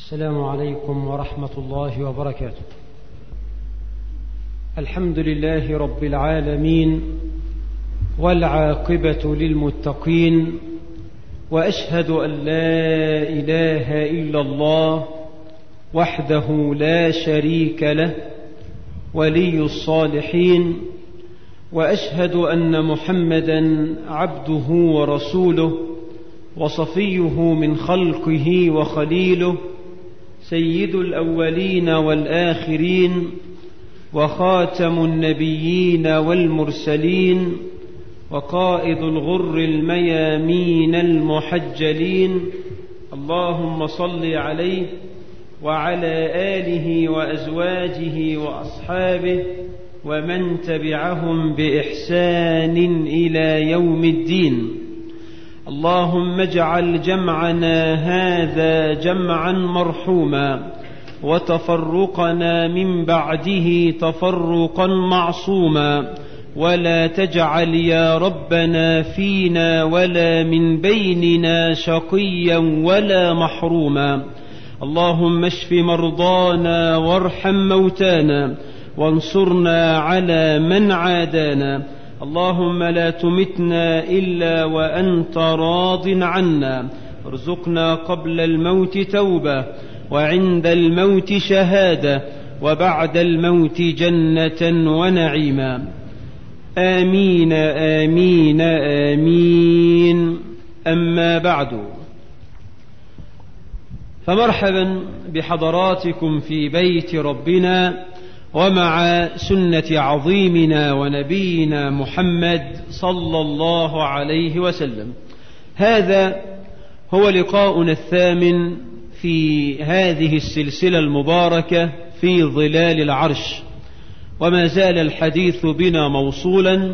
السلام عليكم ورحمة الله وبركاته الحمد لله رب العالمين والعاقبة للمتقين وأشهد أن لا إله إلا الله وحده لا شريك له ولي الصالحين وأشهد أن محمدا عبده ورسوله وصفيه من خلقه وخليله سيد الأولين والآخرين وخاتم النبيين والمرسلين وقائد الغر الميامين المحجلين اللهم صل عليه وعلى آله وأزواجه وأصحابه ومن تبعهم بإحسان إلى يوم الدين اللهم اجعل جمعنا هذا جمعا مرحوما وتفرقنا من بعده تفرقا معصوما ولا تجعل يا ربنا فينا ولا من بيننا شقيا ولا محروما اللهم اشف مرضانا وارحم موتانا وانصرنا على من عادانا اللهم لا تمتنا إلا وأنت راض عنا ارزقنا قبل الموت توبة وعند الموت شهادة وبعد الموت جنة ونعيما آمين آمين آمين أما بعد فمرحبا بحضراتكم في بيت ربنا ومع سنة عظيمنا ونبينا محمد صلى الله عليه وسلم هذا هو لقاؤنا الثامن في هذه السلسلة المباركة في ظلال العرش وما زال الحديث بنا موصولا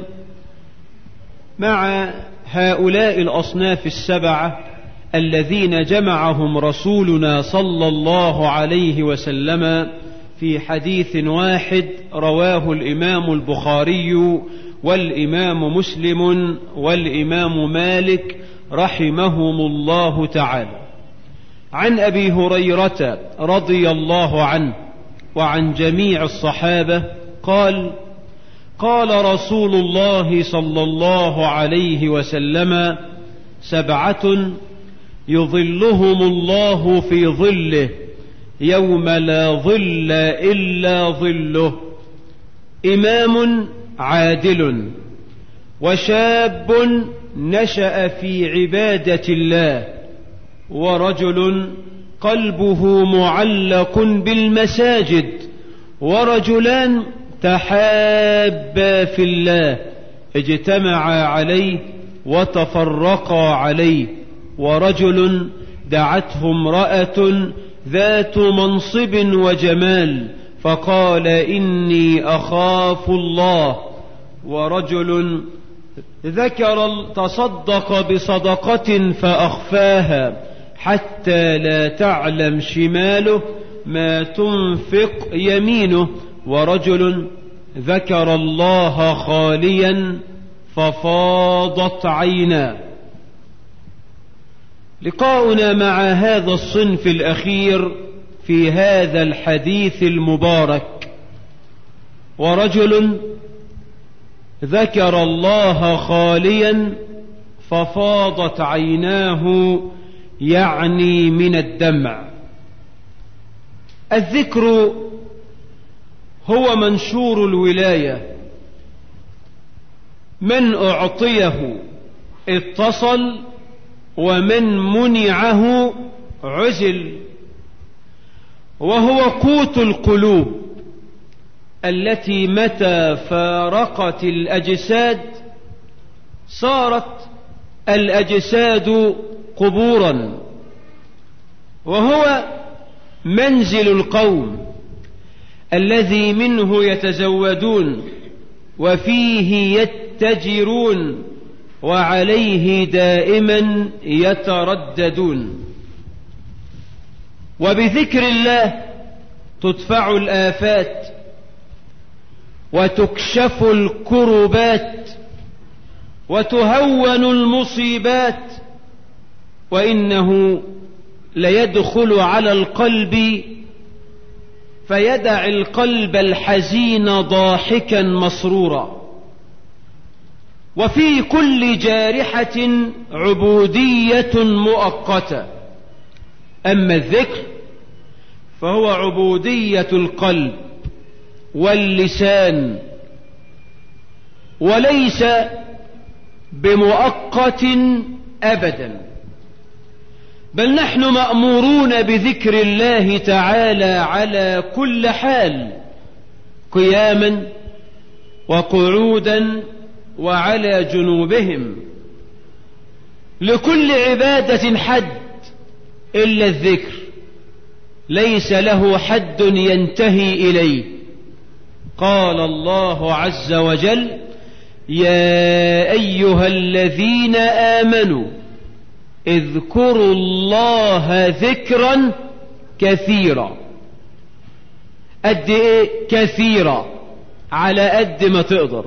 مع هؤلاء الأصناف السبعة الذين جمعهم رسولنا صلى الله عليه وسلم في حديث واحد رواه الإمام البخاري والإمام مسلم والإمام مالك رحمهم الله تعالى عن أبي هريرة رضي الله عنه وعن جميع الصحابة قال قال رسول الله صلى الله عليه وسلم سبعة يظلهم الله في ظله يوم لا ظل إلا ظله إمام عادل وشاب نشأ في عبادة الله ورجل قلبه معلق بالمساجد ورجلان تحابا في الله اجتمعا عليه وتفرقا عليه ورجل دعته امرأة ذات منصب وجمال فقال إني أخاف الله ورجل ذكر تصدق بصدقة فأخفاها حتى لا تعلم شماله ما تنفق يمينه ورجل ذكر الله خاليا ففاضت عيناه لقاؤنا مع هذا الصنف الأخير في هذا الحديث المبارك ورجل ذكر الله خاليا ففاضت عيناه يعني من الدمع الذكر هو منشور الولاية من أعطيه اتصل ومن منعه عزل وهو قوت القلوب التي متى فارقت الأجساد صارت الأجساد قبورا وهو منزل القوم الذي منه يتزودون وفيه يتجرون وعليه دائما يترددون وبذكر الله تدفع الآفات وتكشف الكربات وتهون المصيبات وإنه ليدخل على القلب فيدع القلب الحزين ضاحكا مسرورا وفي كل جارحة عبودية مؤقتة أما الذكر فهو عبودية القلب واللسان وليس بمؤقت أبدا بل نحن مأمورون بذكر الله تعالى على كل حال قياما وقعودا وعلى جنوبهم لكل عبادة حد إلا الذكر ليس له حد ينتهي إليه قال الله عز وجل يا أيها الذين آمنوا اذكروا الله ذكرا كثيرا قد ايه كثيرا على قد ما تقدر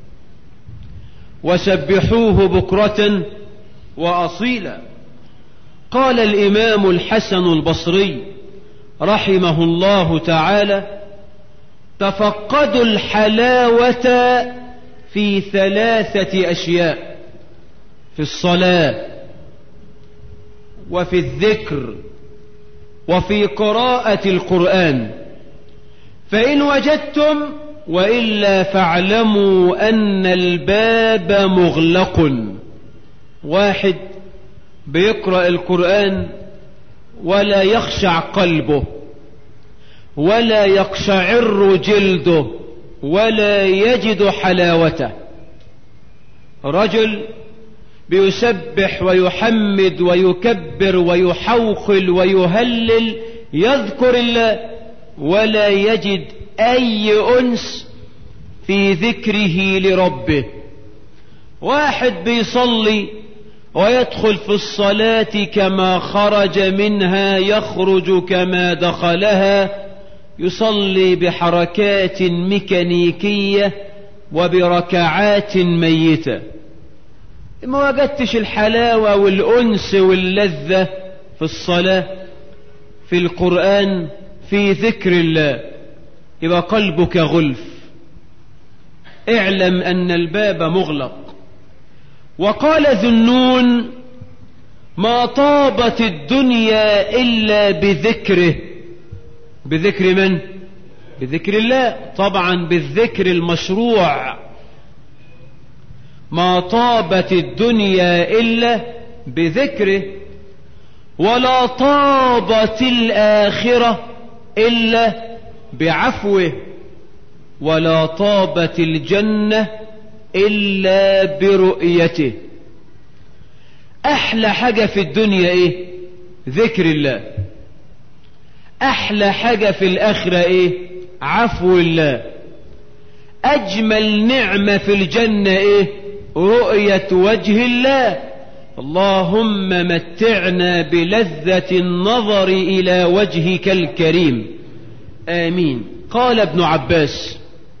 وسبحوه بكرة وأصيلا قال الإمام الحسن البصري رحمه الله تعالى تفقدوا الحلاوة في ثلاثة أشياء في الصلاة وفي الذكر وفي قراءة القرآن فإن وجدتم وإلا فاعلموا أن الباب مغلق واحد بيقرأ القرآن ولا يخشع قلبه ولا يقشعر جلده ولا يجد حلاوته رجل بيسبح ويحمد ويكبر ويحوخل ويهلل يذكر الله ولا يجد أي أنس في ذكره لربه واحد بيصلي ويدخل في الصلاة كما خرج منها يخرج كما دخلها يصلي بحركات ميكانيكية وبركعات ميتة ما وجدتش الحلاوة والأنس واللذة في الصلاة في القرآن في ذكر الله يبقى قلبك غلف اعلم أن الباب مغلق وقال ذنون ما طابت الدنيا إلا بذكره بذكر من بذكر الله طبعا بالذكر المشروع ما طابت الدنيا إلا بذكره ولا طابت الآخرة إلا بعفوه ولا طابت الجنة إلا برؤيته أحلى حاجة في الدنيا إيه ذكر الله أحلى حاجة في الآخرة إيه عفو الله أجمل نعمة في الجنة إيه رؤية وجه الله اللهم متعنا بلذة النظر إلى وجهك الكريم آمين قال ابن عباس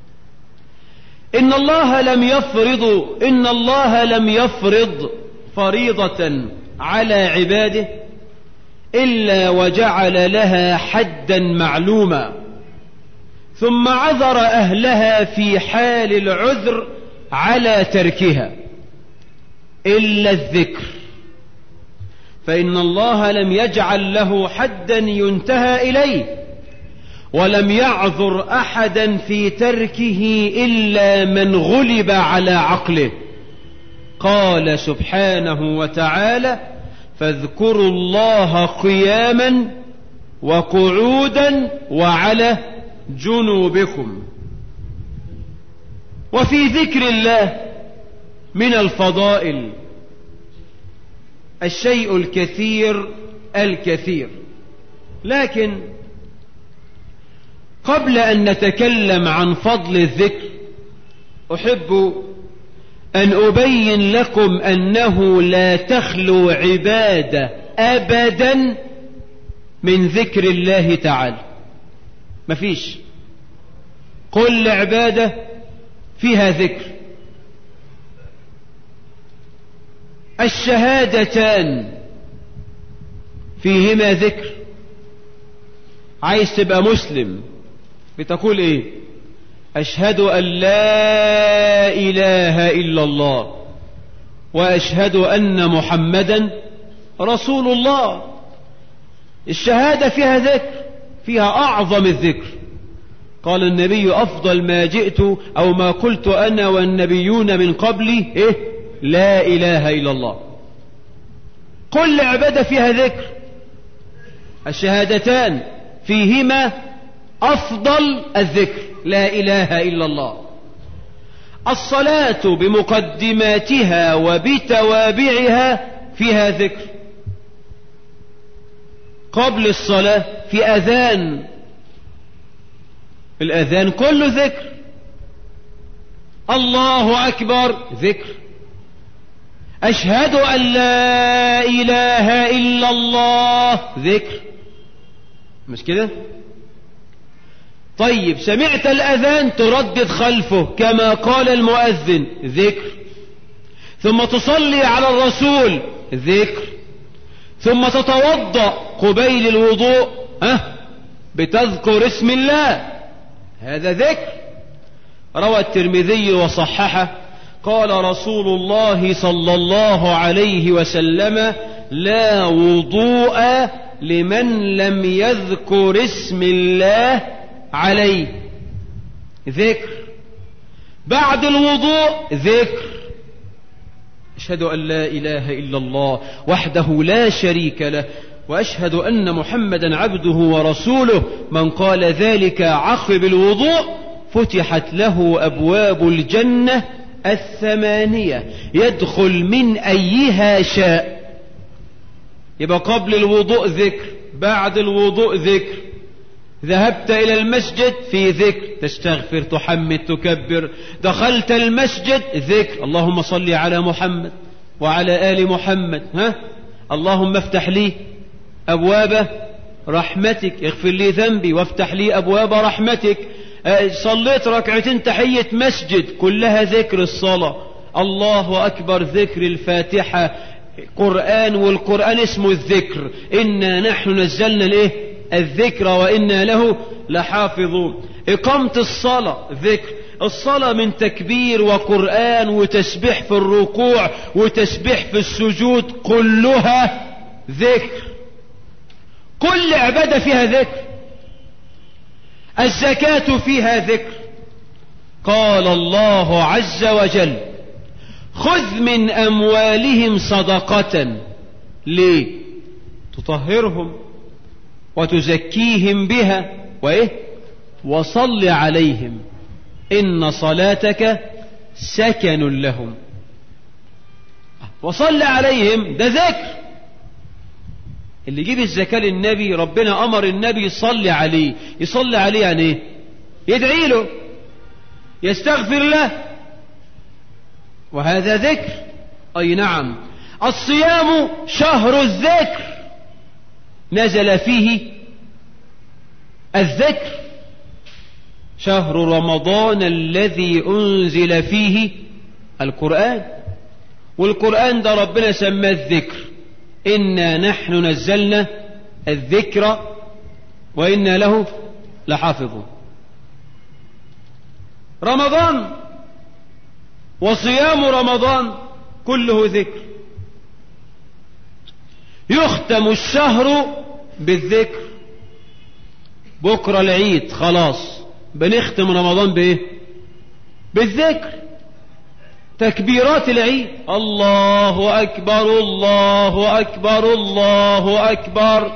إن الله لم يفرض إن الله لم يفرض فريضة على عباده إلا وجعل لها حدا معلوما ثم عذر أهلها في حال العذر على تركها إلا الذكر فإن الله لم يجعل له حدا ينتهى إليه ولم يعذر أحدا في تركه إلا من غلب على عقله قال سبحانه وتعالى فاذكروا الله قياما وقعودا وعلى جنوبكم وفي ذكر الله من الفضائل الشيء الكثير الكثير لكن قبل أن نتكلم عن فضل الذكر أحب أن أبين لكم أنه لا تخلو عبادة أبدا من ذكر الله تعالى مفيش كل عبادة فيها ذكر الشهادتان فيهما ذكر عايز تبقى مسلم بتقول ايه اشهد ان لا اله الا الله واشهد ان محمدا رسول الله الشهاده فيها ذكر فيها اعظم الذكر قال النبي افضل ما جئت او ما قلت انا والنبيون من قبلي ايه لا اله الا الله كل عباده فيها ذكر الشهادتان فيهما افضل الذكر لا اله الا الله الصلاه بمقدماتها وبتوابعها فيها ذكر قبل الصلاه في اذان الاذان كله ذكر الله اكبر ذكر اشهد ان لا اله الا الله ذكر مش كده طيب سمعت الأذان تردد خلفه كما قال المؤذن ذكر ثم تصلي على الرسول ذكر ثم تتوضأ قبيل الوضوء ها بتذكر اسم الله هذا ذكر روى الترمذي وصححه قال رسول الله صلى الله عليه وسلم لا وضوء لمن لم يذكر اسم الله عليه ذكر بعد الوضوء ذكر أشهد أن لا إله إلا الله وحده لا شريك له وأشهد أن محمدا عبده ورسوله من قال ذلك عقب الوضوء فتحت له أبواب الجنة الثمانية يدخل من أيها شاء يبقى قبل الوضوء ذكر بعد الوضوء ذكر ذهبت إلى المسجد في ذكر تستغفر تحمد تكبر دخلت المسجد ذكر اللهم صل على محمد وعلى آل محمد ها اللهم افتح لي أبواب رحمتك اغفر لي ذنبي وافتح لي أبواب رحمتك صليت ركعتين تحية مسجد كلها ذكر الصلاة الله أكبر ذكر الفاتحة قرآن والقرآن اسمه الذكر إنا نحن نزلنا الايه الذكر وإنا له لحافظون إقامة الصلاة ذكر الصلاة من تكبير وقرآن وتسبيح في الركوع وتسبيح في السجود كلها ذكر كل عبادة فيها ذكر الزكاة فيها ذكر قال الله عز وجل خذ من أموالهم صدقة ليه تطهرهم وتزكيهم بها وإيه وصل عليهم إن صلاتك سكن لهم وصل عليهم ده ذكر اللي يجيب الزكاة للنبي ربنا أمر النبي يصلي عليه يصلي عليه يعني إيه يدعي له يستغفر له وهذا ذكر أي نعم الصيام شهر الذكر نزل فيه الذكر شهر رمضان الذي أنزل فيه القرآن والقرآن ده ربنا سماه الذكر إنا نحن نزلنا الذكر وإنا له لحافظون رمضان وصيام رمضان كله ذكر يختم الشهر بالذكر بكرة العيد خلاص بنختم رمضان بايه بالذكر تكبيرات العيد الله أكبر الله أكبر الله أكبر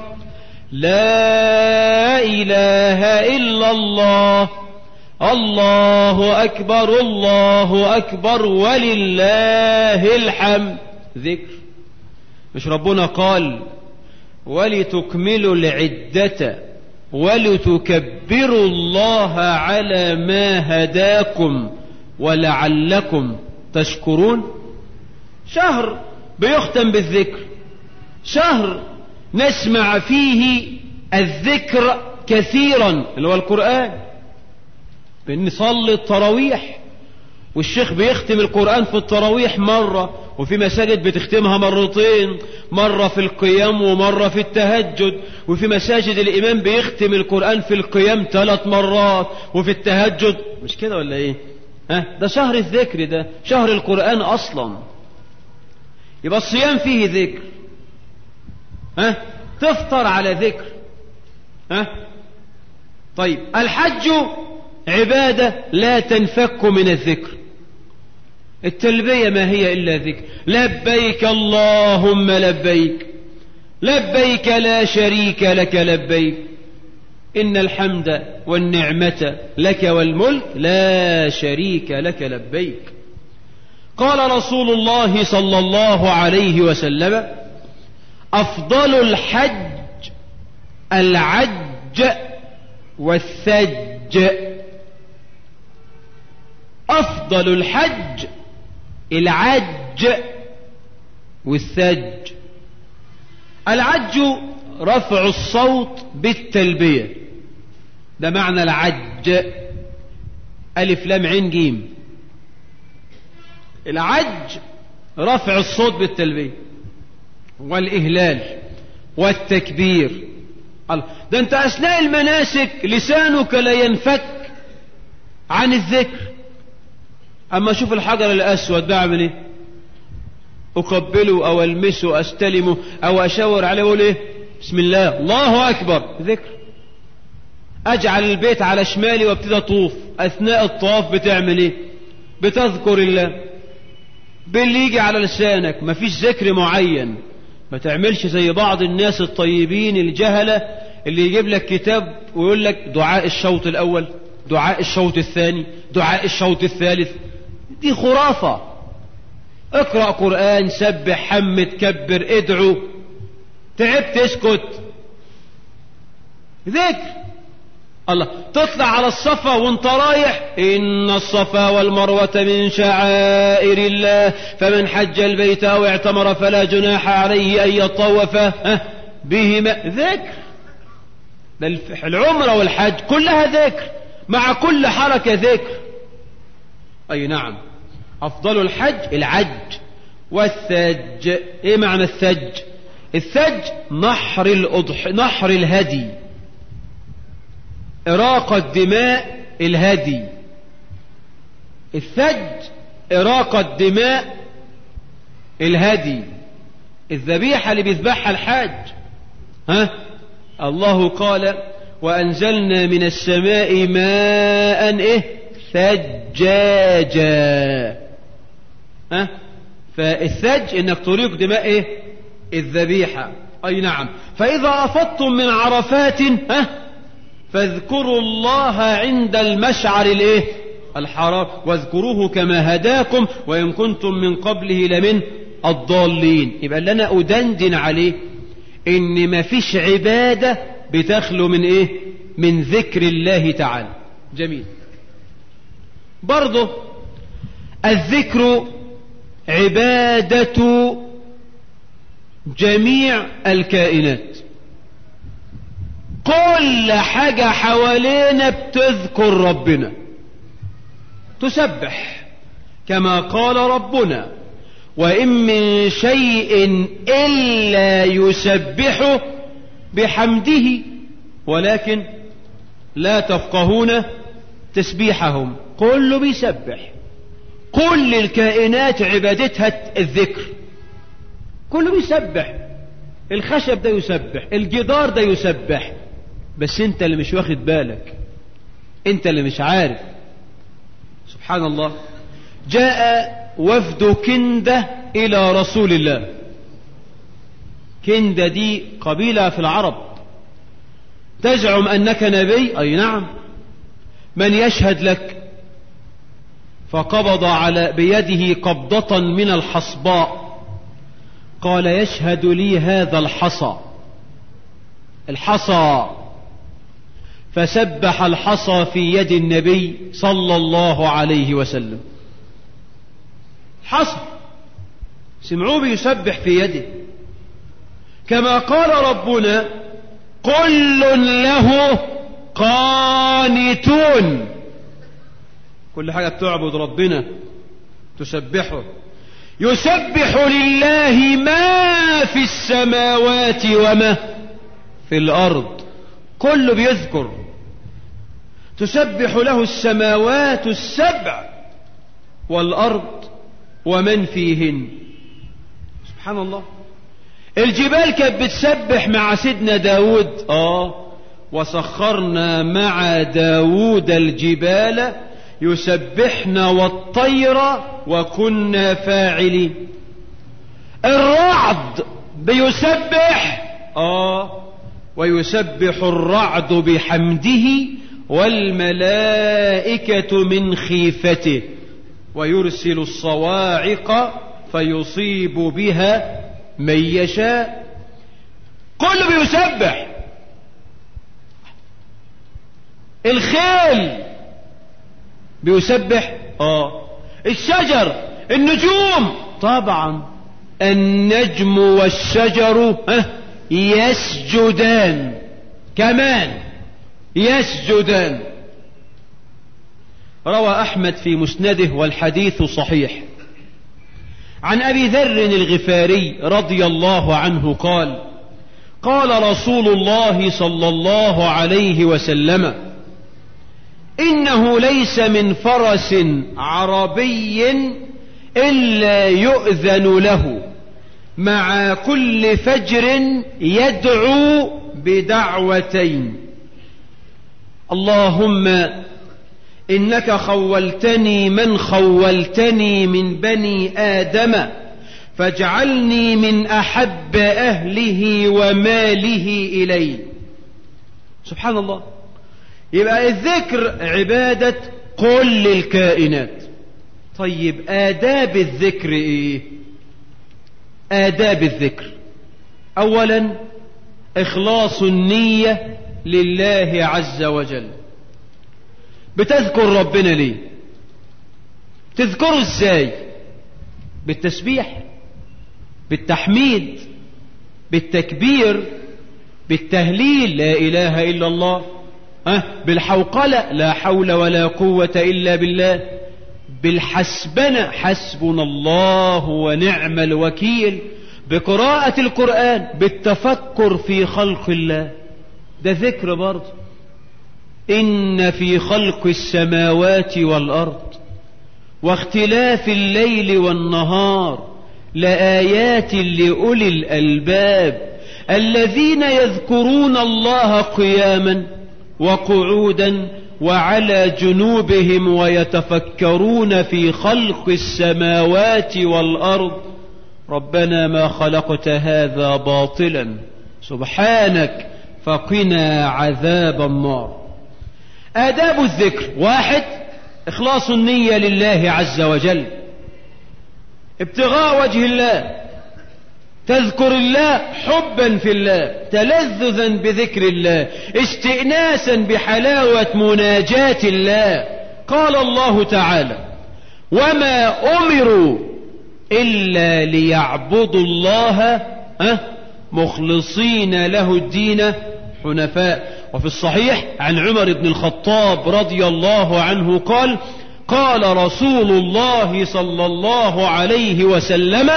لا إله إلا الله الله أكبر الله أكبر ولله الحمد ذكر مش ربنا قال ولتكملوا العدة ولتكبروا الله على ما هداكم ولعلكم تشكرون شهر بيختم بالذكر شهر نسمع فيه الذكر كثيرا اللي هو القرآن بنصلي التراويح والشيخ بيختم القرآن في التراويح مرة وفي مساجد بتختمها مرتين مرة في القيام ومرة في التهجد وفي مساجد الإمام بيختم القرآن في القيام ثلاث مرات وفي التهجد مش كده ولا ايه ها ده شهر الذكر ده شهر القرآن أصلا يبقى الصيام فيه ذكر ها تفطر على ذكر ها طيب الحج عبادة لا تنفك من الذكر التلبية ما هي إلا ذكر لبيك اللهم لبيك لبيك لا شريك لك لبيك إن الحمد والنعمة لك والملك لا شريك لك لبيك قال رسول الله صلى الله عليه وسلم أفضل الحج العج والثج أفضل الحج العج والثج العج رفع الصوت بالتلبية ده معنى العج ألف لام عين جيم العج رفع الصوت بالتلبية والإهلال والتكبير ده انت أثناء المناسك لسانك لا ينفك عن الذكر أما أشوف الحجر الأسود بعمل إيه أقبله أو ألمسه أستلمه أو أشاور عليه أقول إيه بسم الله الله أكبر ذكر أجعل البيت على شمالي وابتدي أطوف أثناء الطواف بتعمل إيه بتذكر الله باللي يجي على لسانك مفيش ذكر معين ما تعملش زي بعض الناس الطيبين الجهلة اللي يجيب لك كتاب ويقول لك دعاء الشوط الأول دعاء الشوط الثاني دعاء الشوط الثالث دي خرافة اقرأ قرآن سبح حمد كبر ادعو تعبت اسكت ذكر الله تطلع على الصفا وانت رايح ان الصفا والمروة من شعائر الله فمن حج البيت او اعتمر فلا جناح عليه ان يطوف بهما ذكر العمرة والحج كلها ذكر مع كل حركة ذكر اي نعم افضل الحج العج والثج ايه معنى الثج الثج نحر الأضح نحر الهدي إراقة دماء الهدي الثج إراقة دماء الهدي الذبيحة اللي بيذبحها الحاج ها الله قال وأنزلنا من السماء ماء إيه ثجاجا ها فالثج انك تريق دماء ايه الذبيحة اي نعم فاذا افضتم من عرفات ها فاذكروا الله عند المشعر الايه الحرام واذكروه كما هداكم وان كنتم من قبله لمن الضالين يبقى اللي انا ادندن عليه ان ما فيش عبادة بتخلو من ايه من ذكر الله تعالى جميل برضه الذكر عبادة جميع الكائنات كل حاجة حوالينا بتذكر ربنا تسبح كما قال ربنا وإن من شيء إلا يسبح بحمده ولكن لا تفقهون تسبيحهم كله بيسبح كل الكائنات عبادتها الذكر كله بيسبح الخشب ده يسبح الجدار ده يسبح بس انت اللي مش واخد بالك انت اللي مش عارف سبحان الله جاء وفد كندة الى رسول الله كندة دي قبيلة في العرب تزعم انك نبي اي نعم من يشهد لك فقبض على بيده قبضة من الحصباء قال يشهد لي هذا الحصى الحصى فسبح الحصى في يد النبي صلى الله عليه وسلم حصى سمعوه بيسبح في يده كما قال ربنا كل له قانتون كل حاجة بتعبد ربنا تسبحه يسبح لله ما في السماوات وما في الأرض كله بيذكر تسبح له السماوات السبع والأرض ومن فيهن سبحان الله الجبال كانت بتسبح مع سيدنا داود آه وسخرنا مع داود الجبال يسبحن والطير وكنا فاعلين الرعد بيسبح آه ويسبح الرعد بحمده والملائكة من خيفته ويرسل الصواعق فيصيب بها من يشاء كله بيسبح الخيل بيسبح اه الشجر النجوم طبعا النجم والشجر يسجدان كمان يسجدان روى أحمد في مسنده والحديث صحيح عن أبي ذر الغفاري رضي الله عنه قال قال رسول الله صلى الله عليه وسلم إنه ليس من فرس عربي إلا يؤذن له مع كل فجر يدعو بدعوتين اللهم إنك خولتني من خولتني من بني آدم فاجعلني من أحب أهله وماله إلي سبحان الله يبقى الذكر عبادة كل الكائنات طيب آداب الذكر إيه آداب الذكر أولا إخلاص النية لله عز وجل بتذكر ربنا ليه تذكره ازاي بالتسبيح بالتحميد بالتكبير بالتهليل لا اله الا الله أه بالحوقلة لا حول ولا قوة الا بالله بالحسبنة حسبنا الله ونعم الوكيل بقراءة القرآن بالتفكر في خلق الله ده ذكر برضه إن في خلق السماوات والأرض واختلاف الليل والنهار لآيات لأولي الألباب الذين يذكرون الله قياما وقعودا وعلى جنوبهم ويتفكرون في خلق السماوات والأرض ربنا ما خلقت هذا باطلا سبحانك فقنا عذاب النار آداب الذكر واحد إخلاص النية لله عز وجل ابتغاء وجه الله تذكر الله حبا في الله تلذذا بذكر الله استئناسا بحلاوة مناجاة الله قال الله تعالى وما أمروا إلا ليعبدوا الله أه مخلصين له الدين حنفاء وفي الصحيح عن عمر بن الخطاب رضي الله عنه قال قال رسول الله صلى الله عليه وسلم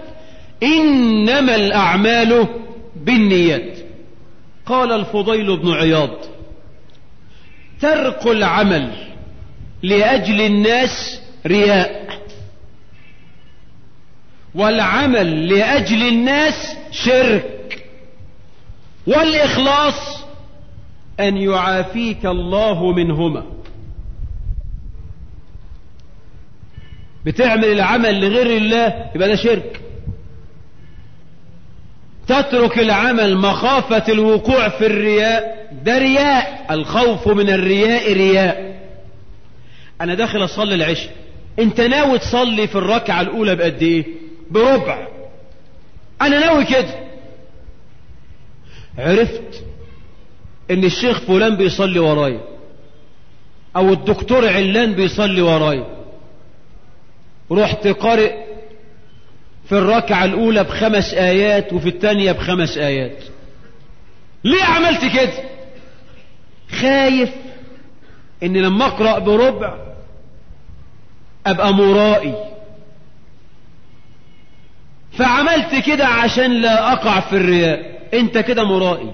إنما الأعمال بالنيات قال الفضيل بن عياض ترك العمل لأجل الناس رياء والعمل لأجل الناس شرك والإخلاص أن يعافيك الله منهما بتعمل العمل لغير الله يبقى ده شرك تترك العمل مخافة الوقوع في الرياء ده رياء الخوف من الرياء رياء أنا داخل أصلي العشاء أنت ناوي تصلي في الركعة الأولى بقد إيه بربع أنا ناوي كده عرفت ان الشيخ فلان بيصلي ورايا او الدكتور علان بيصلي ورايا رحت قارئ في الركعة الاولى بخمس ايات وفي الثانية بخمس ايات ليه عملت كده خايف ان لما اقرأ بربع ابقى مرائي فعملت كده عشان لا أقع في الرياء أنت كده مرائي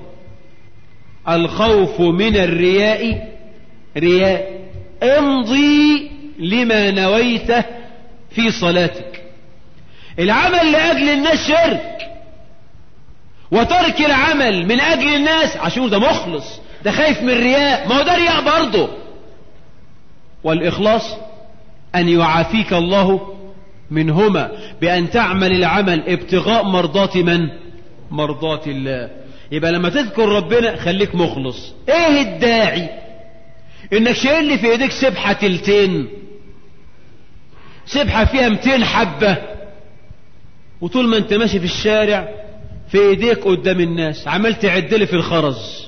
الخوف من الرياء رياء امضي لما نويته في صلاتك العمل لأجل الناس شرك وترك العمل من أجل الناس عشان ده مخلص ده خايف من الرياء ما هو ده رياء برضه والإخلاص أن يعافيك الله منهما بأن تعمل العمل ابتغاء مرضات من مرضات الله يبقى لما تذكر ربنا خليك مخلص ايه الداعي انك شايل لي في ايديك سبحة تلتين سبحة فيها 200 حبة وطول ما انت ماشي في الشارع في ايديك قدام الناس عمال تعدلي في الخرز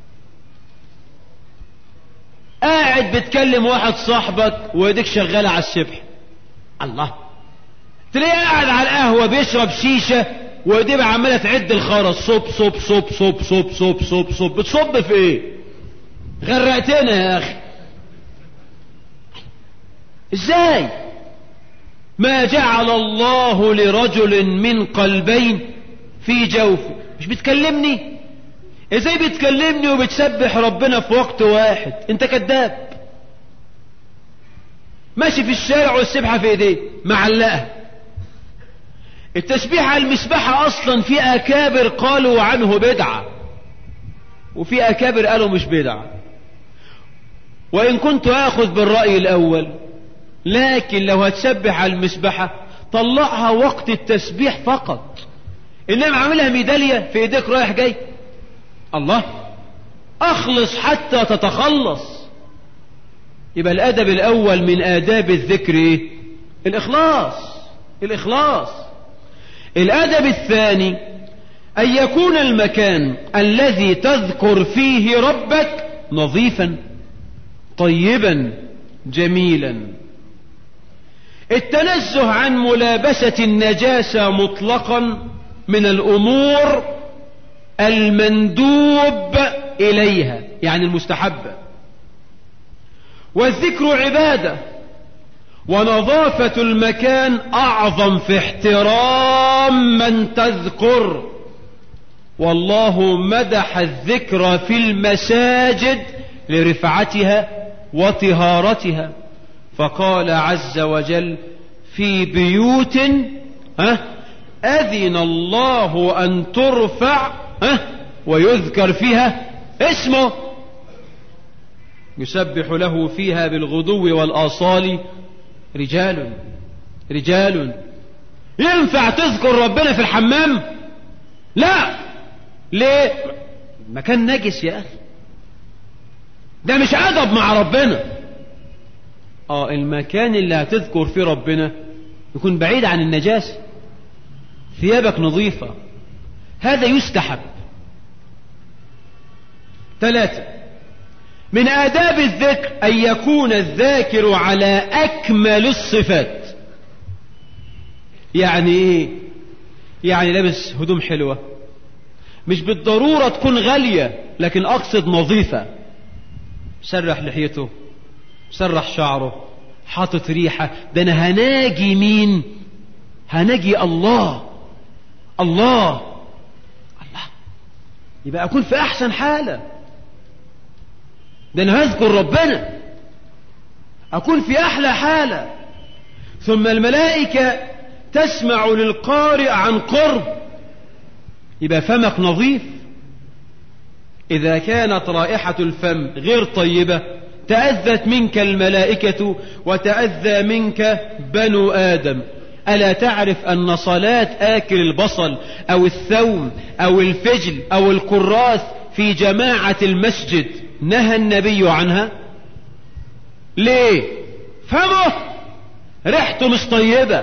قاعد بتكلم واحد صاحبك وايديك شغالة على السبح الله تلاقيه قاعد على القهوة بيشرب شيشة وايديه عمالة تعد الخرز صب صب صب صب صب صب صب صب بتصب في ايه غرقتنا يا اخي ازاي ما جعل الله لرجل من قلبين في جوفه مش بتكلمني ازاي بتكلمني وبتسبح ربنا في وقت واحد انت كذاب ماشي في الشارع والسبحة في ايديه معلقة التسبيح على المسبحة اصلا في اكابر قالوا عنه بدعة وفي اكابر قالوا مش بدعة وان كنت اخذ بالرأي الاول لكن لو هتسبح على المسبحة طلعها وقت التسبيح فقط انما عاملها ميدالية في ايديك رايح جاي الله اخلص حتى تتخلص يبقى الادب الاول من اداب الذكر ايه الاخلاص الاخلاص الادب الثاني ان يكون المكان الذي تذكر فيه ربك نظيفا طيبا جميلا التنزه عن ملابسة النجاسة مطلقا من الامور المندوب اليها يعني المستحبة والذكر عبادة ونظافة المكان اعظم في احترام من تذكر والله مدح الذكر في المساجد لرفعتها وطهارتها فقال عز وجل في بيوت ها أذن الله أن ترفع ها ويذكر فيها اسمه يسبح له فيها بالغدو والآصال رجال رجال ينفع تذكر ربنا في الحمام لا ليه مكان نجس يا أخي ده مش أدب مع ربنا اه المكان اللي هتذكر فيه ربنا يكون بعيد عن النجاسة ثيابك نظيفة هذا يستحب ثلاثة من آداب الذكر أن يكون الذاكر على أكمل الصفات يعني إيه يعني لابس هدوم حلوة مش بالضرورة تكون غالية لكن أقصد نظيفة سرح لحيته سرح شعره حاطط ريحة ده أنا هناجي مين هناجي الله الله الله يبقى أكون في أحسن حالة ده أنا هذكر ربنا أكون في أحلى حالة ثم الملائكة تسمع للقارئ عن قرب يبقى فمك نظيف إذا كانت رائحة الفم غير طيبة تأذت منك الملائكة وتأذى منك بنو آدم ألا تعرف أن صلاة آكل البصل أو الثوم أو الفجل أو الكراث في جماعة المسجد نهى النبي عنها ليه فمه ريحته مش طيبة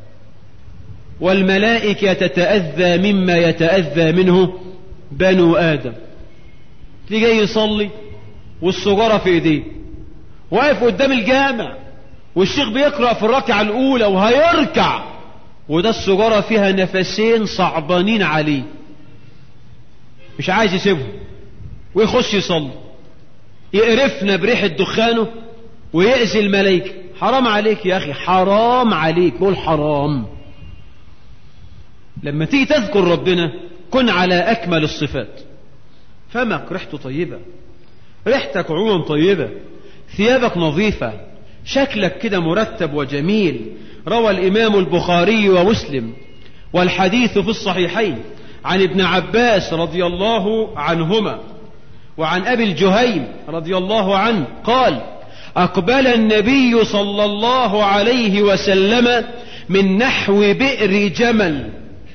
والملائكة تتأذى مما يتأذى منه بنو آدم تيجي يصلي والسجارة في ايديه واقف قدام الجامع والشيخ بيقرأ في الركعة الأولى وهيركع وده السجارة فيها نفسين صعبانين عليه مش عايز يسيبهم ويخش يصلي يقرفنا بريحة دخانه ويأذي الملائكة حرام عليك يا أخي حرام عليك قول حرام لما تيجي تذكر ربنا كن على أكمل الصفات فمك ريحته طيبة ريحتك عموما طيبة ثيابك نظيفة شكلك كده مرتب وجميل روى الإمام البخاري ومسلم والحديث في الصحيحين عن ابن عباس رضي الله عنهما وعن أبي الجهيم رضي الله عنه قال أقبل النبي صلى الله عليه وسلم من نحو بئر جمل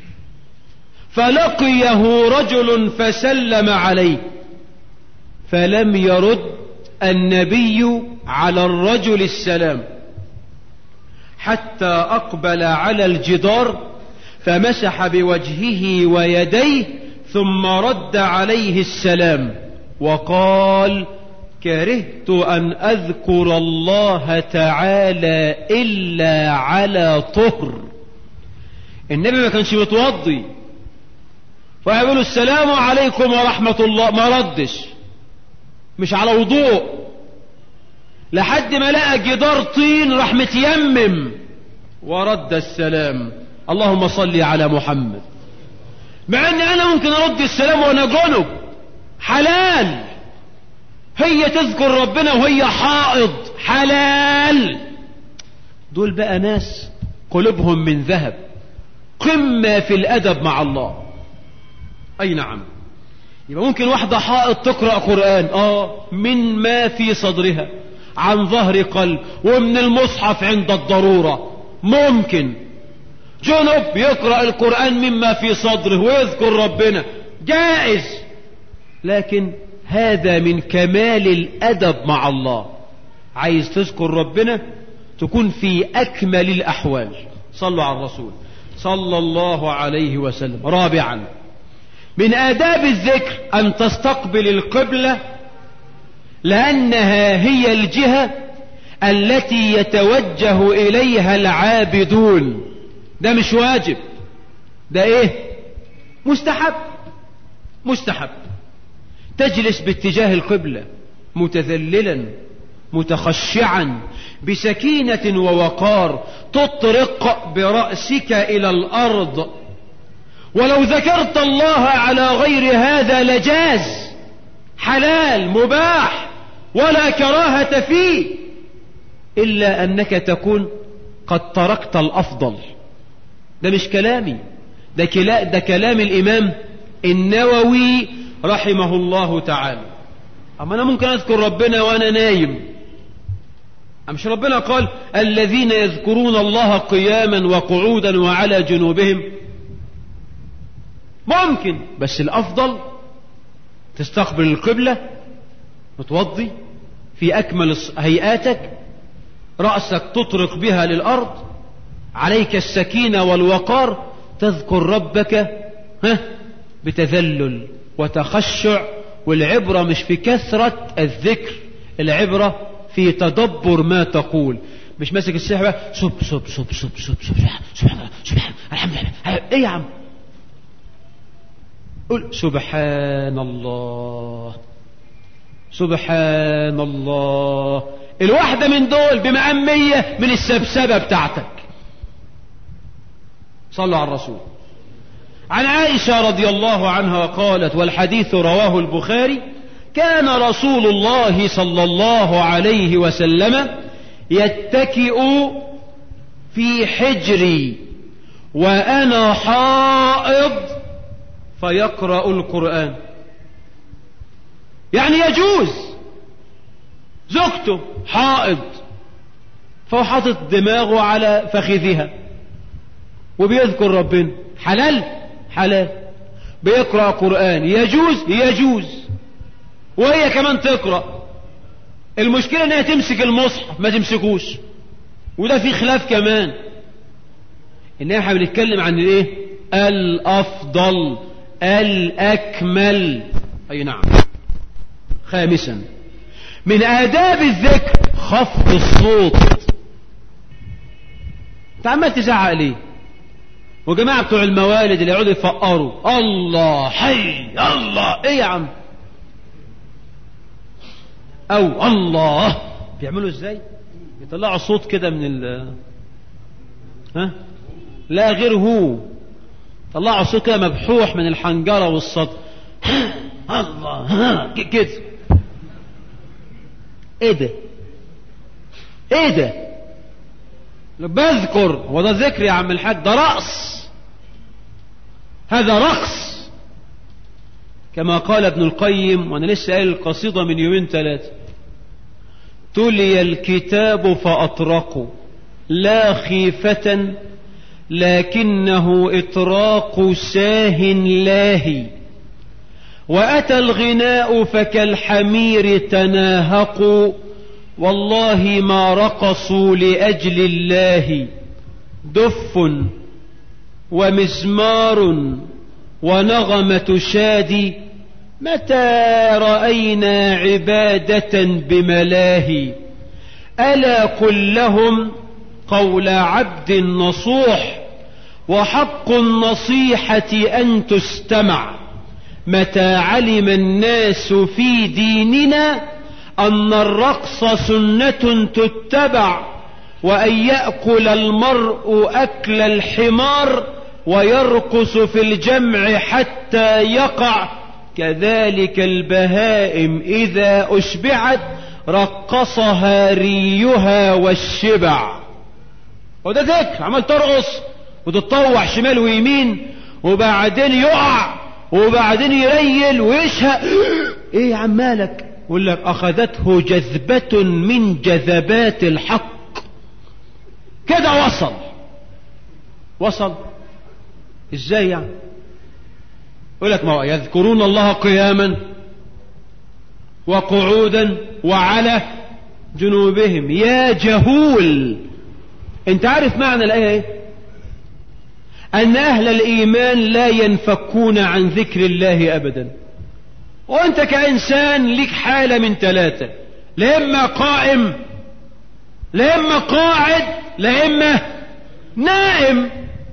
فلقيه رجل فسلم عليه فلم يرد النبي على الرجل السلام حتى أقبل على الجدار فمسح بوجهه ويديه ثم رد عليه السلام وقال كرهت أن أذكر الله تعالى إلا على طهر النبي ما كانش متوضي فيقول السلام عليكم ورحمة الله ما ردش مش على وضوء لحد ما لقى جدار طين راح متيمم ورد السلام اللهم صل على محمد مع ان انا ممكن ارد السلام وانا جنب حلال هي تذكر ربنا وهي حائض حلال دول بقى ناس قلوبهم من ذهب قمة في الأدب مع الله أي نعم يبقى ممكن واحدة حائض تقرأ قرآن آه من ما في صدرها عن ظهر قلب ومن المصحف عند الضرورة ممكن جنب يقرأ القرآن مما في صدره ويذكر ربنا جائز لكن هذا من كمال الأدب مع الله عايز تذكر ربنا تكون في أكمل الأحوال صلوا على الرسول صلى الله عليه وسلم رابعا من آداب الذكر أن تستقبل القبلة لأنها هي الجهة التي يتوجه إليها العابدون ده مش واجب ده ايه مستحب مستحب تجلس باتجاه القبلة متذللا متخشعا بسكينة ووقار تطرق برأسك إلى الأرض ولو ذكرت الله على غير هذا لجاز حلال مباح ولا كراهة فيه إلا أنك تكون قد تركت الأفضل ده مش كلامي ده, كلا ده كلام الإمام النووي رحمه الله تعالى أما أنا ممكن أذكر ربنا وأنا نايم مش ربنا قال الذين يذكرون الله قياما وقعودا وعلى جنوبهم ممكن بس الأفضل تستقبل القبلة متوضي في أكمل هيئاتك رأسك تطرق بها للأرض عليك السكينة والوقار تذكر ربك ها بتذلل وتخشع والعبرة مش في كثرة الذكر العبرة في تدبر ما تقول مش ماسك السحبة سب سب سب سب سب سب سبحان الله سبحان الحمد لله ايه يا عم قل سبحان الله سبحان الله الواحدة من دول بمأمية من السبسبة بتاعتك صلوا على الرسول عن عائشة رضي الله عنها قالت والحديث رواه البخاري كان رسول الله صلى الله عليه وسلم يتكئ في حجري وأنا حائض فيقرأ القرآن يعني يجوز زوجته حائض فهو حاطط دماغه على فخذها وبيذكر ربنا حلال حلال بيقرأ قرآن يجوز يجوز وهي كمان تقرأ المشكلة انها تمسك المصحف ما تمسكوش وده في خلاف كمان ان احنا بنتكلم عن الايه الافضل الاكمل اي نعم خامسا من آداب الذكر خفض الصوت انت عمال تزعق ليه وجماعة بتوع الموالد اللي يقعدوا يفقروا الله حي الله ايه يا عم او الله بيعملوا ازاي يطلعوا صوت كده من ال ها لا غير هو طلعوا صوت كده مبحوح من الحنجرة والصدر الله كده ايه ده ايه ده بذكر هو ده ذكر يا عم الحاج ده رقص هذا رقص كما قال ابن القيم وانا لسه قايل القصيده من يومين ثلاثه تلي الكتاب فاطرقوا لا خيفه لكنه اطراق ساه لاهي واتى الغناء فكالحمير تناهقوا والله ما رقصوا لاجل الله دف ومزمار ونغمة شادي متى رأينا عبادة بملاهي ألا قل لهم قول عبد نصوح وحق النصيحة أن تستمع متى علم الناس في ديننا أن الرقص سنة تتبع وأن يأكل المرء أكل الحمار ويرقص في الجمع حتى يقع كذلك البهائم إذا أشبعت رقصها ريها والشبع وده ذكر عمال ترقص وتتطوع شمال ويمين وبعدين يقع وبعدين يريل ويشهق ايه يا عم مالك يقول لك اخذته جذبة من جذبات الحق كده وصل وصل ازاي يعني يقول لك ما هو يذكرون الله قياما وقعودا وعلى جنوبهم يا جهول انت عارف معنى الايه ايه ان اهل الايمان لا ينفكون عن ذكر الله ابدا وانت كانسان لك حاله من ثلاثه لا اما قائم لا اما قاعد لا اما نائم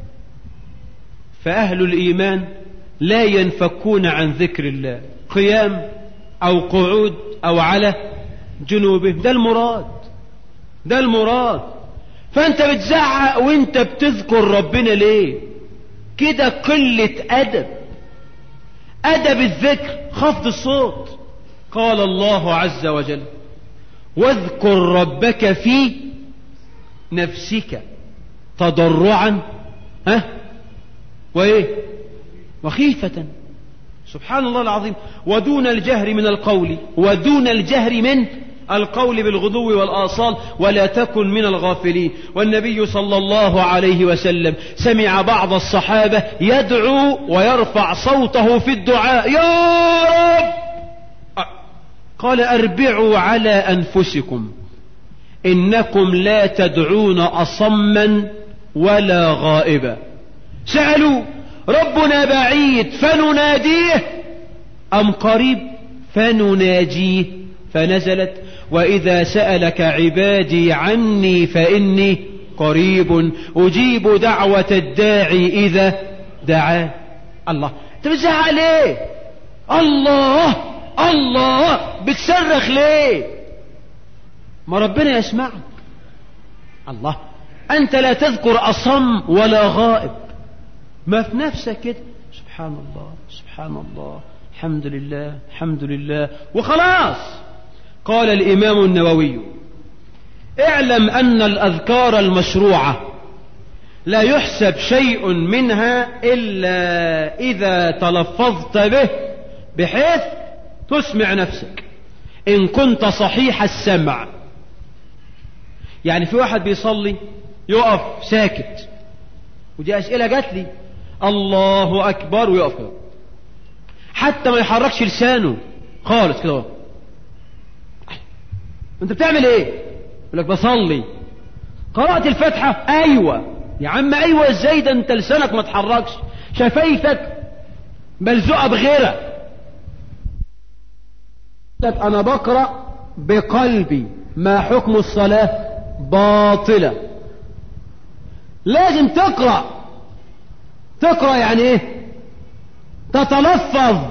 فأهل الإيمان لا ينفكون عن ذكر الله قيام أو قعود أو على جنوبهم ده المراد ده المراد فأنت بتزعق وأنت بتذكر ربنا ليه كده قلة أدب أدب الذكر خفض الصوت قال الله عز وجل واذكر ربك في نفسك تضرعا ها وايه وخيفة سبحان الله العظيم ودون الجهر من القول ودون الجهر من القول بالغدو والآصال ولا تكن من الغافلين والنبي صلى الله عليه وسلم سمع بعض الصحابة يدعو ويرفع صوته في الدعاء يا رب قال أربعوا على أنفسكم إنكم لا تدعون أصما ولا غائبا سألوا ربنا بعيد فنناديه أم قريب فنناجيه فنزلت وإذا سألك عبادي عني فإني قريب أجيب دعوة الداعي إذا دعاه الله أنت بتزعق ليه الله الله بتصرخ ليه ما ربنا يسمعك الله أنت لا تذكر أصم ولا غائب ما في نفسك كده سبحان الله سبحان الله الحمد لله الحمد لله وخلاص قال الإمام النووي اعلم أن الأذكار المشروعة لا يحسب شيء منها إلا إذا تلفظت به بحيث تسمع نفسك إن كنت صحيح السمع يعني في واحد بيصلي يقف ساكت ودي أسئلة جات لي الله أكبر ويقف كده حتى ما يحركش لسانه خالص كده انت بتعمل ايه يقول لك بصلي قرأت الفاتحة ايوه يا عم ايوه ازاي ده انت لسانك ما تحركش شفايفك ملزوقة بغيرك انا بقرأ بقلبي ما حكم الصلاة باطلة لازم تقرأ تقرأ يعني ايه تتلفظ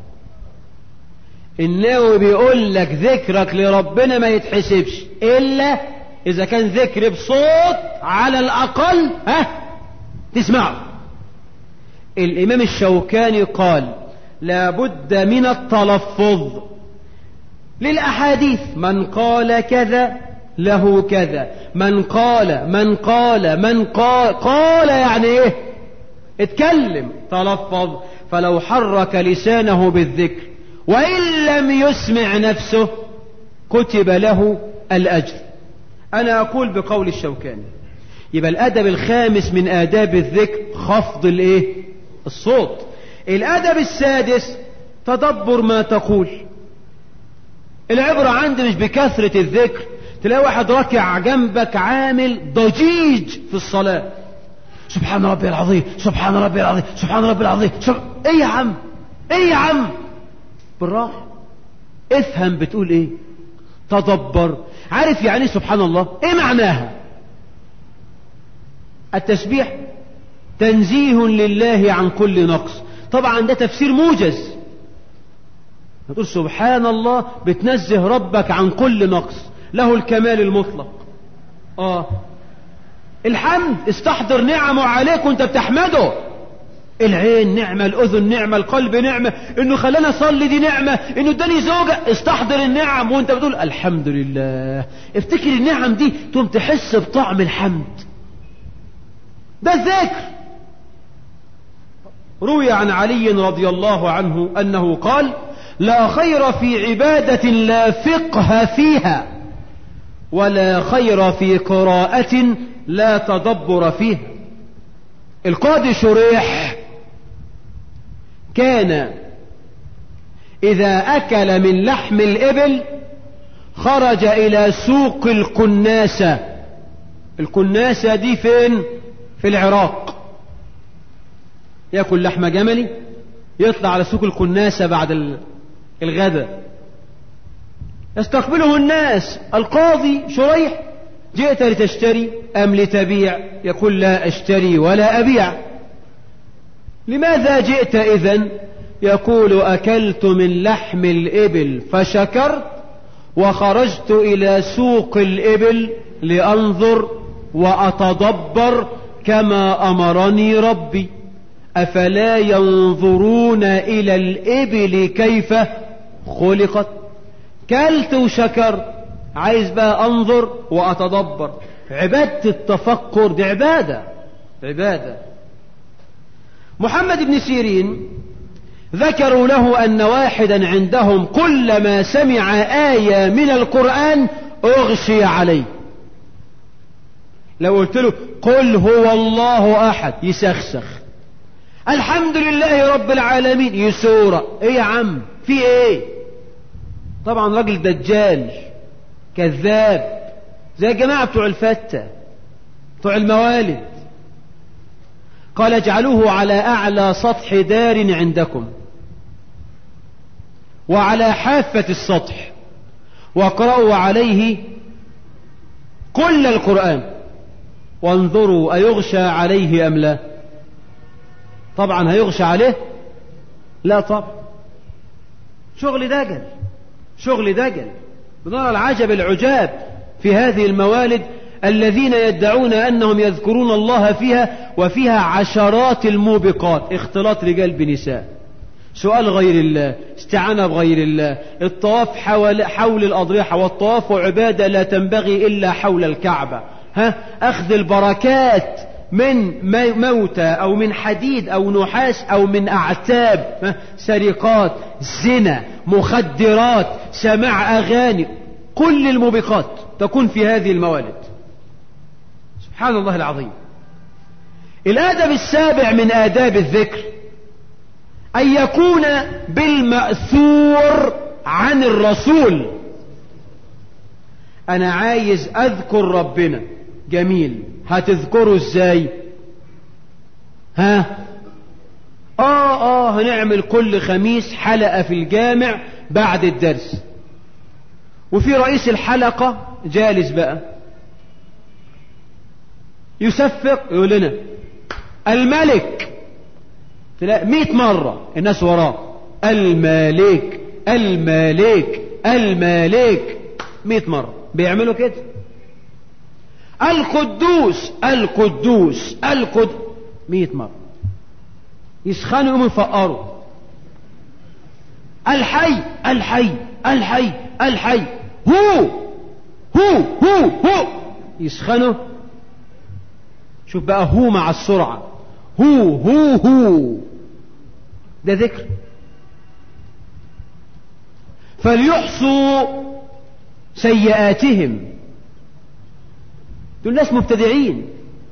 النووي بيقول لك ذكرك لربنا ما يتحسبش الا اذا كان ذكر بصوت على الاقل ها تسمعه الإمام الشوكاني قال لا بد من التلفظ للأحاديث من قال كذا له كذا من قال من قال من قال قال يعني ايه اتكلم تلفظ فلو حرك لسانه بالذكر وإن لم يسمع نفسه كتب له الأجر أنا أقول بقول الشوكاني يبقى الأدب الخامس من آداب الذكر خفض الإيه؟ الصوت الأدب السادس تدبر ما تقول العبرة عندي مش بكثرة الذكر تلاقي واحد راكع جنبك عامل ضجيج في الصلاة سبحان ربي العظيم سبحان ربي العظيم سبحان ربي العظيم سب... ايه يا عم ايه يا عم بالراحة افهم بتقول ايه تدبر عارف يعني سبحان الله ايه معناها التسبيح تنزيه لله عن كل نقص طبعا ده تفسير موجز هتقول سبحان الله بتنزه ربك عن كل نقص له الكمال المطلق اه الحمد استحضر نعمه عليك وانت بتحمده العين نعمة الأذن نعمة القلب نعمة إنه خلانا أصلي دي نعمة إنه اداني زوجة استحضر النعم وأنت بتقول الحمد لله افتكر النعم دي تقوم تحس بطعم الحمد ده الذكر روي عن علي رضي الله عنه أنه قال لا خير في عبادة لا فقه فيها ولا خير في قراءة لا تدبر فيها القاضي شريح كان إذا أكل من لحم الإبل خرج إلى سوق الكناسة الكناسة دي فين في العراق يأكل لحم جملي يطلع على سوق الكناسة بعد الغداء يستقبله الناس القاضي شريح جئت لتشتري أم لتبيع يقول لا أشتري ولا أبيع لماذا جئت إذن يقول أكلت من لحم الإبل فشكرت وخرجت إلى سوق الإبل لأنظر وأتدبر كما أمرني ربي أفلا ينظرون إلى الإبل كيف خلقت كلت وشكرت عايز بقى أنظر وأتدبر عبادة التفكر دي عبادة عبادة محمد بن سيرين ذكروا له أن واحدا عندهم كلما سمع آية من القرآن أغشي عليه لو قلت له قل هو الله أحد يسخسخ الحمد لله رب العالمين يسورة ايه يا عم في ايه طبعا راجل دجال كذاب زي الجماعة بتوع الفتة بتوع الموالد قال اجعلوه على أعلى سطح دار عندكم وعلى حافة السطح واقرأوا عليه كل القرآن وانظروا أيغشى عليه أم لا طبعا هيغشى عليه لا طبعا شغل دجل شغل دجل بنرى العجب العجاب في هذه الموالد الذين يدعون أنهم يذكرون الله فيها وفيها عشرات الموبقات اختلاط رجال بنساء سؤال غير الله استعانة بغير الله الطواف حول, حول الأضرحة والطواف عبادة لا تنبغي إلا حول الكعبة ها أخذ البركات من موتى أو من حديد أو نحاس أو من أعتاب سرقات زنا مخدرات سماع أغاني كل الموبقات تكون في هذه الموالد سبحان الله العظيم الآدب السابع من آداب الذكر أن يكون بالمأثور عن الرسول أنا عايز أذكر ربنا جميل هتذكره ازاي ها اه اه هنعمل كل خميس حلقة في الجامع بعد الدرس وفي رئيس الحلقة جالس بقى يسفق يقول لنا الملك تلاقي مئة مرة الناس وراه الملك الملك الملك مئة مرة بيعملوا كده القدوس القدوس القد مئة مرة يسخنوا يقوموا يفقروا الحي الحي الحي الحي هو هو هو هو يسخنوا شوف بقى هو مع السرعة هو هو هو ده ذكر فليحصوا سيئاتهم دول ناس مبتدعين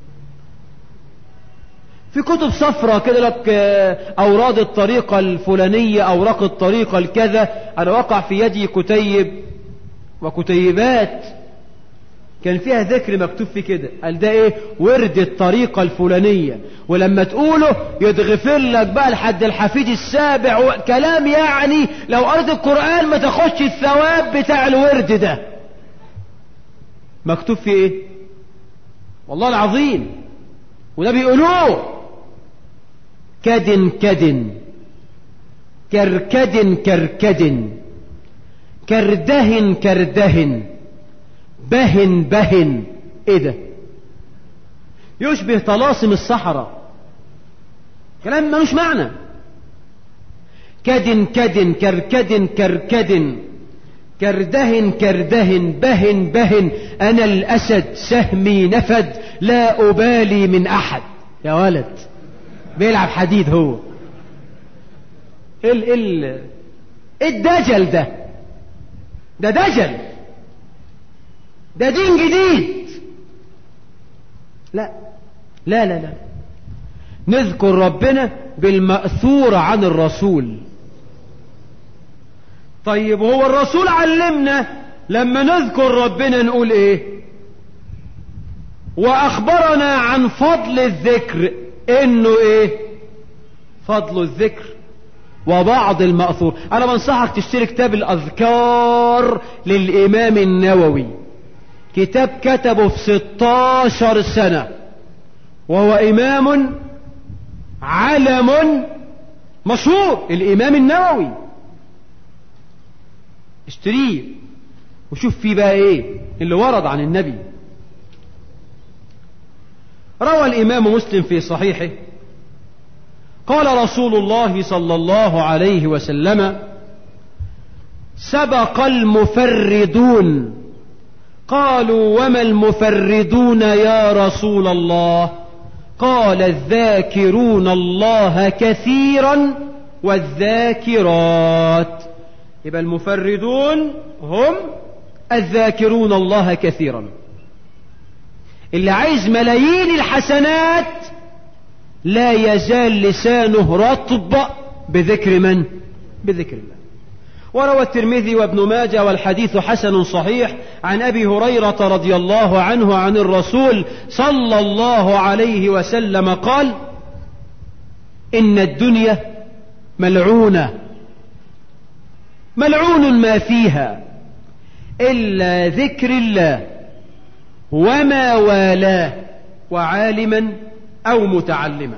في كتب صفرة كده لك أوراد الطريقة الفلانية أوراق الطريقة الكذا أنا وقع في يدي كتيب وكتيبات كان فيها ذكر مكتوب في كده قال ده ايه ورد الطريقة الفلانية ولما تقوله يتغفر لك بقى لحد الحفيد السابع كلام يعني لو قرأت القرآن ما تاخدش الثواب بتاع الورد ده مكتوب في ايه والله العظيم وده بيقولوه كد كد كركد كركد كرده كرده بهن بهن ايه ده يشبه طلاسم الصحراء كلام ملوش معنى كد كد كركد كركد كرده كرده بهن بهن أنا الأسد سهمي نفد لا أبالي من أحد يا ولد بيلعب حديد هو ال ال الدجل ده ده دجل ده دين جديد لا لا لا لا نذكر ربنا بالمأثور عن الرسول طيب هو الرسول علمنا لما نذكر ربنا نقول ايه واخبرنا عن فضل الذكر انه ايه فضل الذكر وبعض المأثور انا بنصحك تشتري كتاب الاذكار للامام النووي كتاب كتبه في 16 سنة وهو امام علم مشهور الامام النووي اشتريه وشوف فيه بقى ايه اللي ورد عن النبي روى الامام مسلم في صحيحه قال رسول الله صلى الله عليه وسلم سبق المفردون قالوا وما المفردون يا رسول الله قال الذاكرون الله كثيرا والذاكرات يبقى المفردون هم الذاكرون الله كثيرا اللي عايز ملايين الحسنات لا يزال لسانه رطب بذكر من بذكر الله وروى الترمذي وابن ماجه والحديث حسن صحيح عن ابي هريره رضي الله عنه عن الرسول صلى الله عليه وسلم قال ان الدنيا ملعونه ملعون ما فيها إلا ذكر الله وما والاه وعالما أو متعلما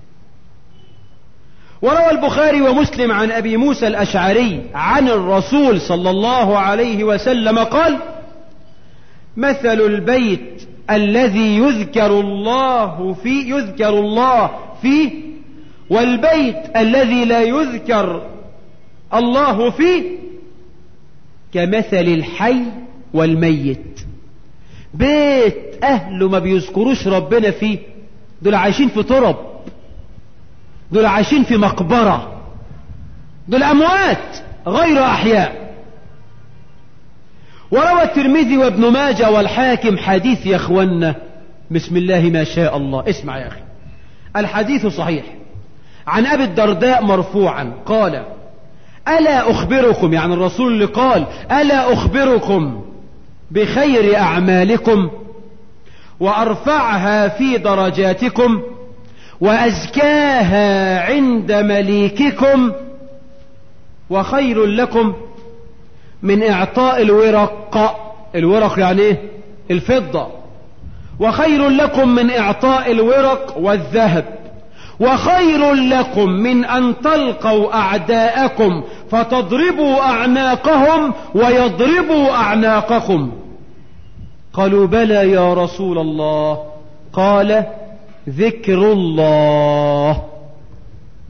وروى البخاري ومسلم عن أبي موسى الأشعري عن الرسول صلى الله عليه وسلم قال مثل البيت الذي يذكر الله فيه يذكر الله فيه والبيت الذي لا يذكر الله فيه كمثل الحي والميت بيت أهله ما بيذكروش ربنا فيه دول عايشين في ترب دول عايشين في مقبرة دول أموات غير أحياء وروى الترمذي وابن ماجه والحاكم حديث يا اخوانا بسم الله ما شاء الله اسمع يا أخي الحديث صحيح عن أبي الدرداء مرفوعا قال ألا أخبركم يعني الرسول اللي قال ألا أخبركم بخير أعمالكم وأرفعها في درجاتكم وأزكاها عند مليككم وخير لكم من إعطاء الورق الورق يعني إيه؟ الفضة وخير لكم من إعطاء الورق والذهب وخير لكم من أن تلقوا أعداءكم فتضربوا أعناقهم ويضربوا أعناقكم قالوا بلى يا رسول الله قال ذكر الله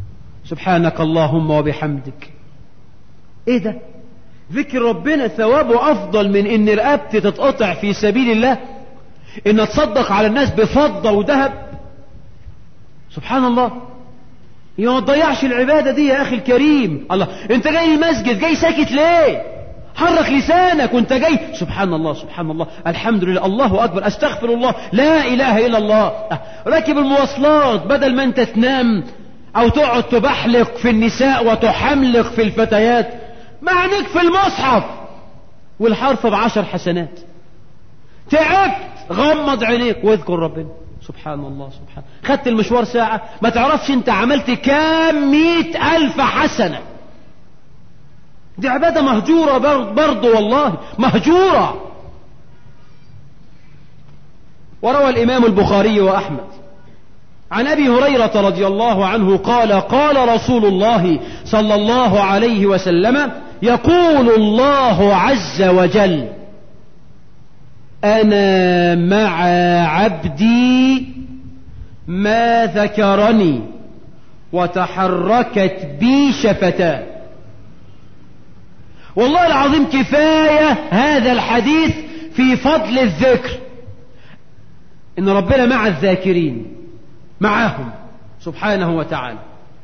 سبحانك اللهم وبحمدك ايه ده ذكر ربنا ثوابه افضل من ان رقبتي تتقطع في سبيل الله ان اتصدق على الناس بفضة وذهب سبحان الله يا ما تضيعش العبادة دي يا اخي الكريم الله انت جاي المسجد جاي ساكت ليه حرك لسانك وانت جاي سبحان الله سبحان الله الحمد لله الله اكبر استغفر الله لا اله الا الله راكب المواصلات بدل ما انت تنام او تقعد تبحلق في النساء وتحملق في الفتيات معنيك في المصحف والحرف بعشر حسنات تعبت غمض عينيك واذكر ربنا سبحان الله سبحان خدت المشوار ساعة ما تعرفش انت عملت كام مئة ألف حسنة دي عبادة مهجورة برضو والله مهجورة وروى الإمام البخاري وأحمد عن أبي هريرة رضي الله عنه قال قال رسول الله صلى الله عليه وسلم يقول الله عز وجل أنا مع عبدي ما ذكرني وتحركت بي شفتاه والله العظيم كفاية هذا الحديث في فضل الذكر إن ربنا مع الذاكرين معهم سبحانه وتعالى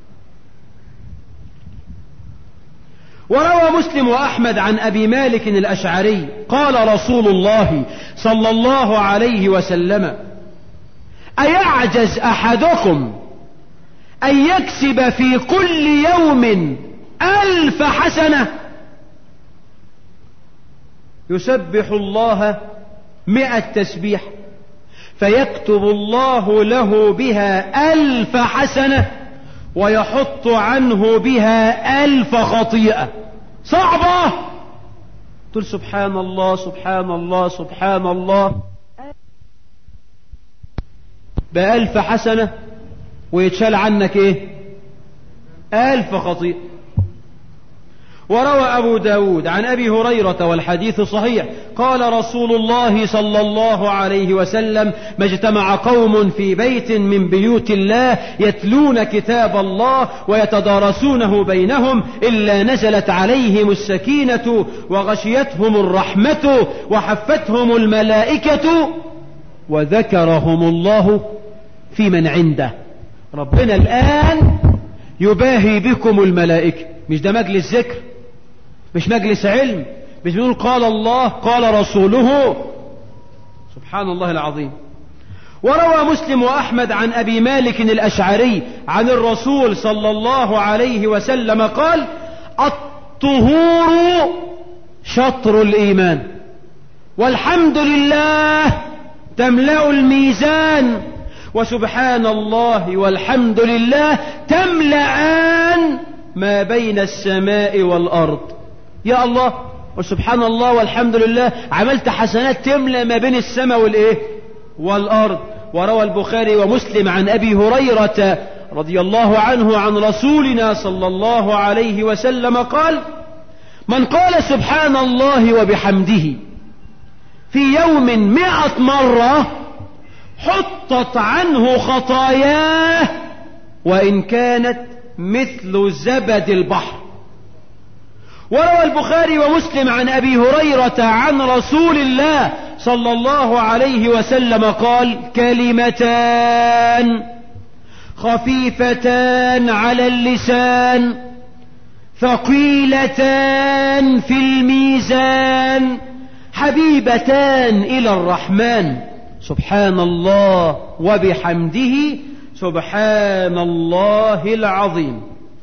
وروى مسلم وأحمد عن أبي مالك الأشعري قال رسول الله صلى الله عليه وسلم أيعجز أحدكم أن يكسب في كل يوم ألف حسنة يسبح الله مئة تسبيح فيكتب الله له بها ألف حسنة ويحط عنه بها ألف خطيئة صعبة تقول سبحان الله سبحان الله سبحان الله بألف حسنة ويتشال عنك ايه ألف خطيئة وروى أبو داود عن أبي هريرة والحديث صحيح قال رسول الله صلى الله عليه وسلم ما اجتمع قوم في بيت من بيوت الله يتلون كتاب الله ويتدارسونه بينهم إلا نزلت عليهم السكينة وغشيتهم الرحمة وحفتهم الملائكة وذكرهم الله في من عنده ربنا الآن يباهي بكم الملائكة مش ده مجلس ذكر مش مجلس علم مش بنقول قال الله قال رسوله سبحان الله العظيم وروى مسلم وأحمد عن أبي مالك الأشعري عن الرسول صلى الله عليه وسلم قال الطهور شطر الإيمان والحمد لله تملأ الميزان وسبحان الله والحمد لله تملأان ما بين السماء والأرض يا الله وسبحان الله والحمد لله عملت حسنات تملأ ما بين السماء والإيه والأرض وروى البخاري ومسلم عن أبي هريرة رضي الله عنه عن رسولنا صلى الله عليه وسلم قال من قال سبحان الله وبحمده في يوم مئة مرة حطت عنه خطاياه وإن كانت مثل زبد البحر وروى البخاري ومسلم عن أبي هريرة عن رسول الله صلى الله عليه وسلم قال كلمتان خفيفتان على اللسان ثقيلتان في الميزان حبيبتان إلى الرحمن سبحان الله وبحمده سبحان الله العظيم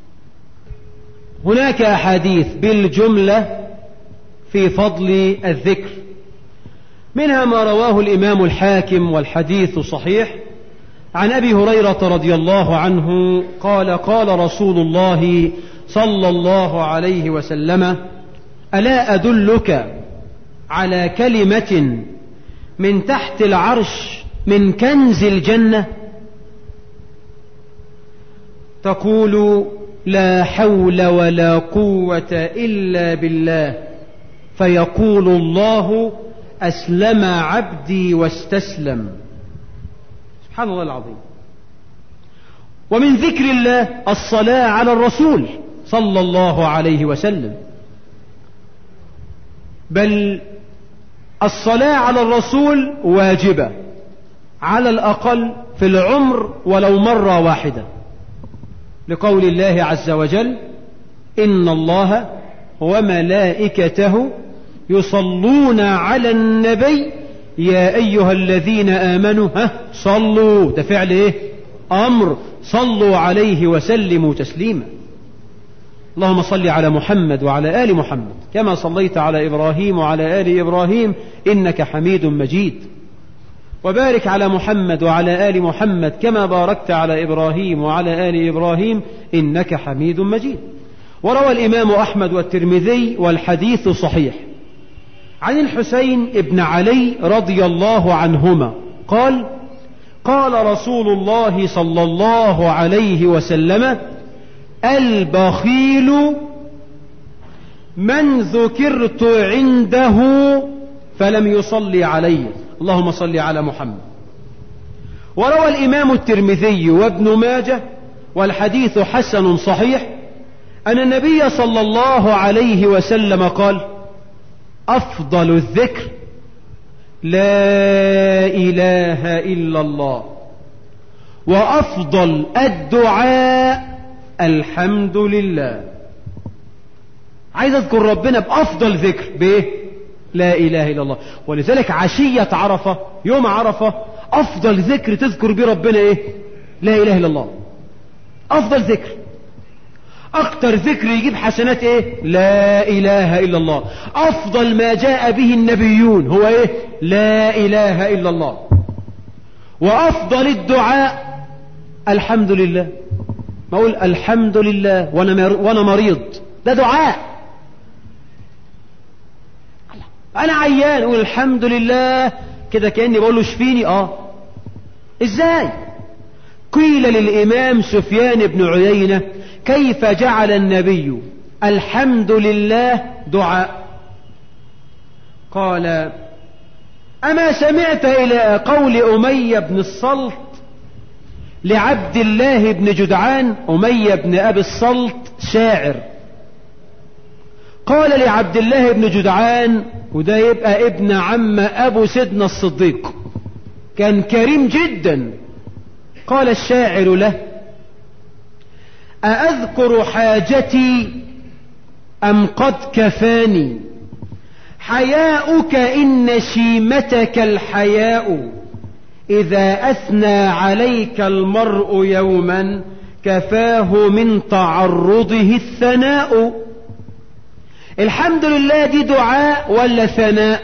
هناك أحاديث بالجملة في فضل الذكر منها ما رواه الإمام الحاكم والحديث صحيح عن أبي هريرة رضي الله عنه قال قال رسول الله صلى الله عليه وسلم ألا أدلك على كلمة من تحت العرش من كنز الجنة تقول لا حول ولا قوة إلا بالله فيقول الله أسلم عبدي واستسلم سبحان الله العظيم ومن ذكر الله الصلاة على الرسول صلى الله عليه وسلم بل الصلاة على الرسول واجبة على الأقل في العمر ولو مرة واحدة لقول الله عز وجل إن الله وملائكته يصلون على النبي يا أيها الذين آمنوا ها صلوا ده فعل إيه أمر صلوا عليه وسلموا تسليما اللهم صل على محمد وعلى آل محمد كما صليت على إبراهيم وعلى آل إبراهيم إنك حميد مجيد وبارك على محمد وعلى آل محمد كما باركت على إبراهيم وعلى آل إبراهيم إنك حميد مجيد وروى الإمام أحمد والترمذي والحديث صحيح عن الحسين ابن علي رضي الله عنهما قال قال رسول الله صلى الله عليه وسلم البخيل من ذكرت عنده فلم يصلي علي اللهم صل على محمد وروى الإمام الترمذي وابن ماجه والحديث حسن صحيح أن النبي صلى الله عليه وسلم قال أفضل الذكر لا إله إلا الله وأفضل الدعاء الحمد لله عايز أذكر ربنا بأفضل ذكر بإيه لا إله إلا الله ولذلك عشية عرفة يوم عرفة أفضل ذكر تذكر به ربنا إيه لا إله إلا الله أفضل ذكر أكتر ذكر يجيب حسنات إيه لا إله إلا الله أفضل ما جاء به النبيون هو إيه لا إله إلا الله وأفضل الدعاء الحمد لله ما أقول الحمد لله وأنا, وأنا مريض ده دعاء أنا عيان أقول الحمد لله كده كأني بقول له شفيني آه إزاي قيل للإمام سفيان بن عيينة كيف جعل النبي الحمد لله دعاء قال أما سمعت إلى قول أمية بن الصلت لعبد الله بن جدعان أمية بن أبي الصلت شاعر قال لعبد الله بن جدعان وده يبقى ابن عم أبو سيدنا الصديق كان كريم جدا قال الشاعر له أأذكر حاجتي أم قد كفاني حياؤك إن شيمتك الحياء إذا أثنى عليك المرء يوما كفاه من تعرضه الثناء الحمد لله دي دعاء ولا ثناء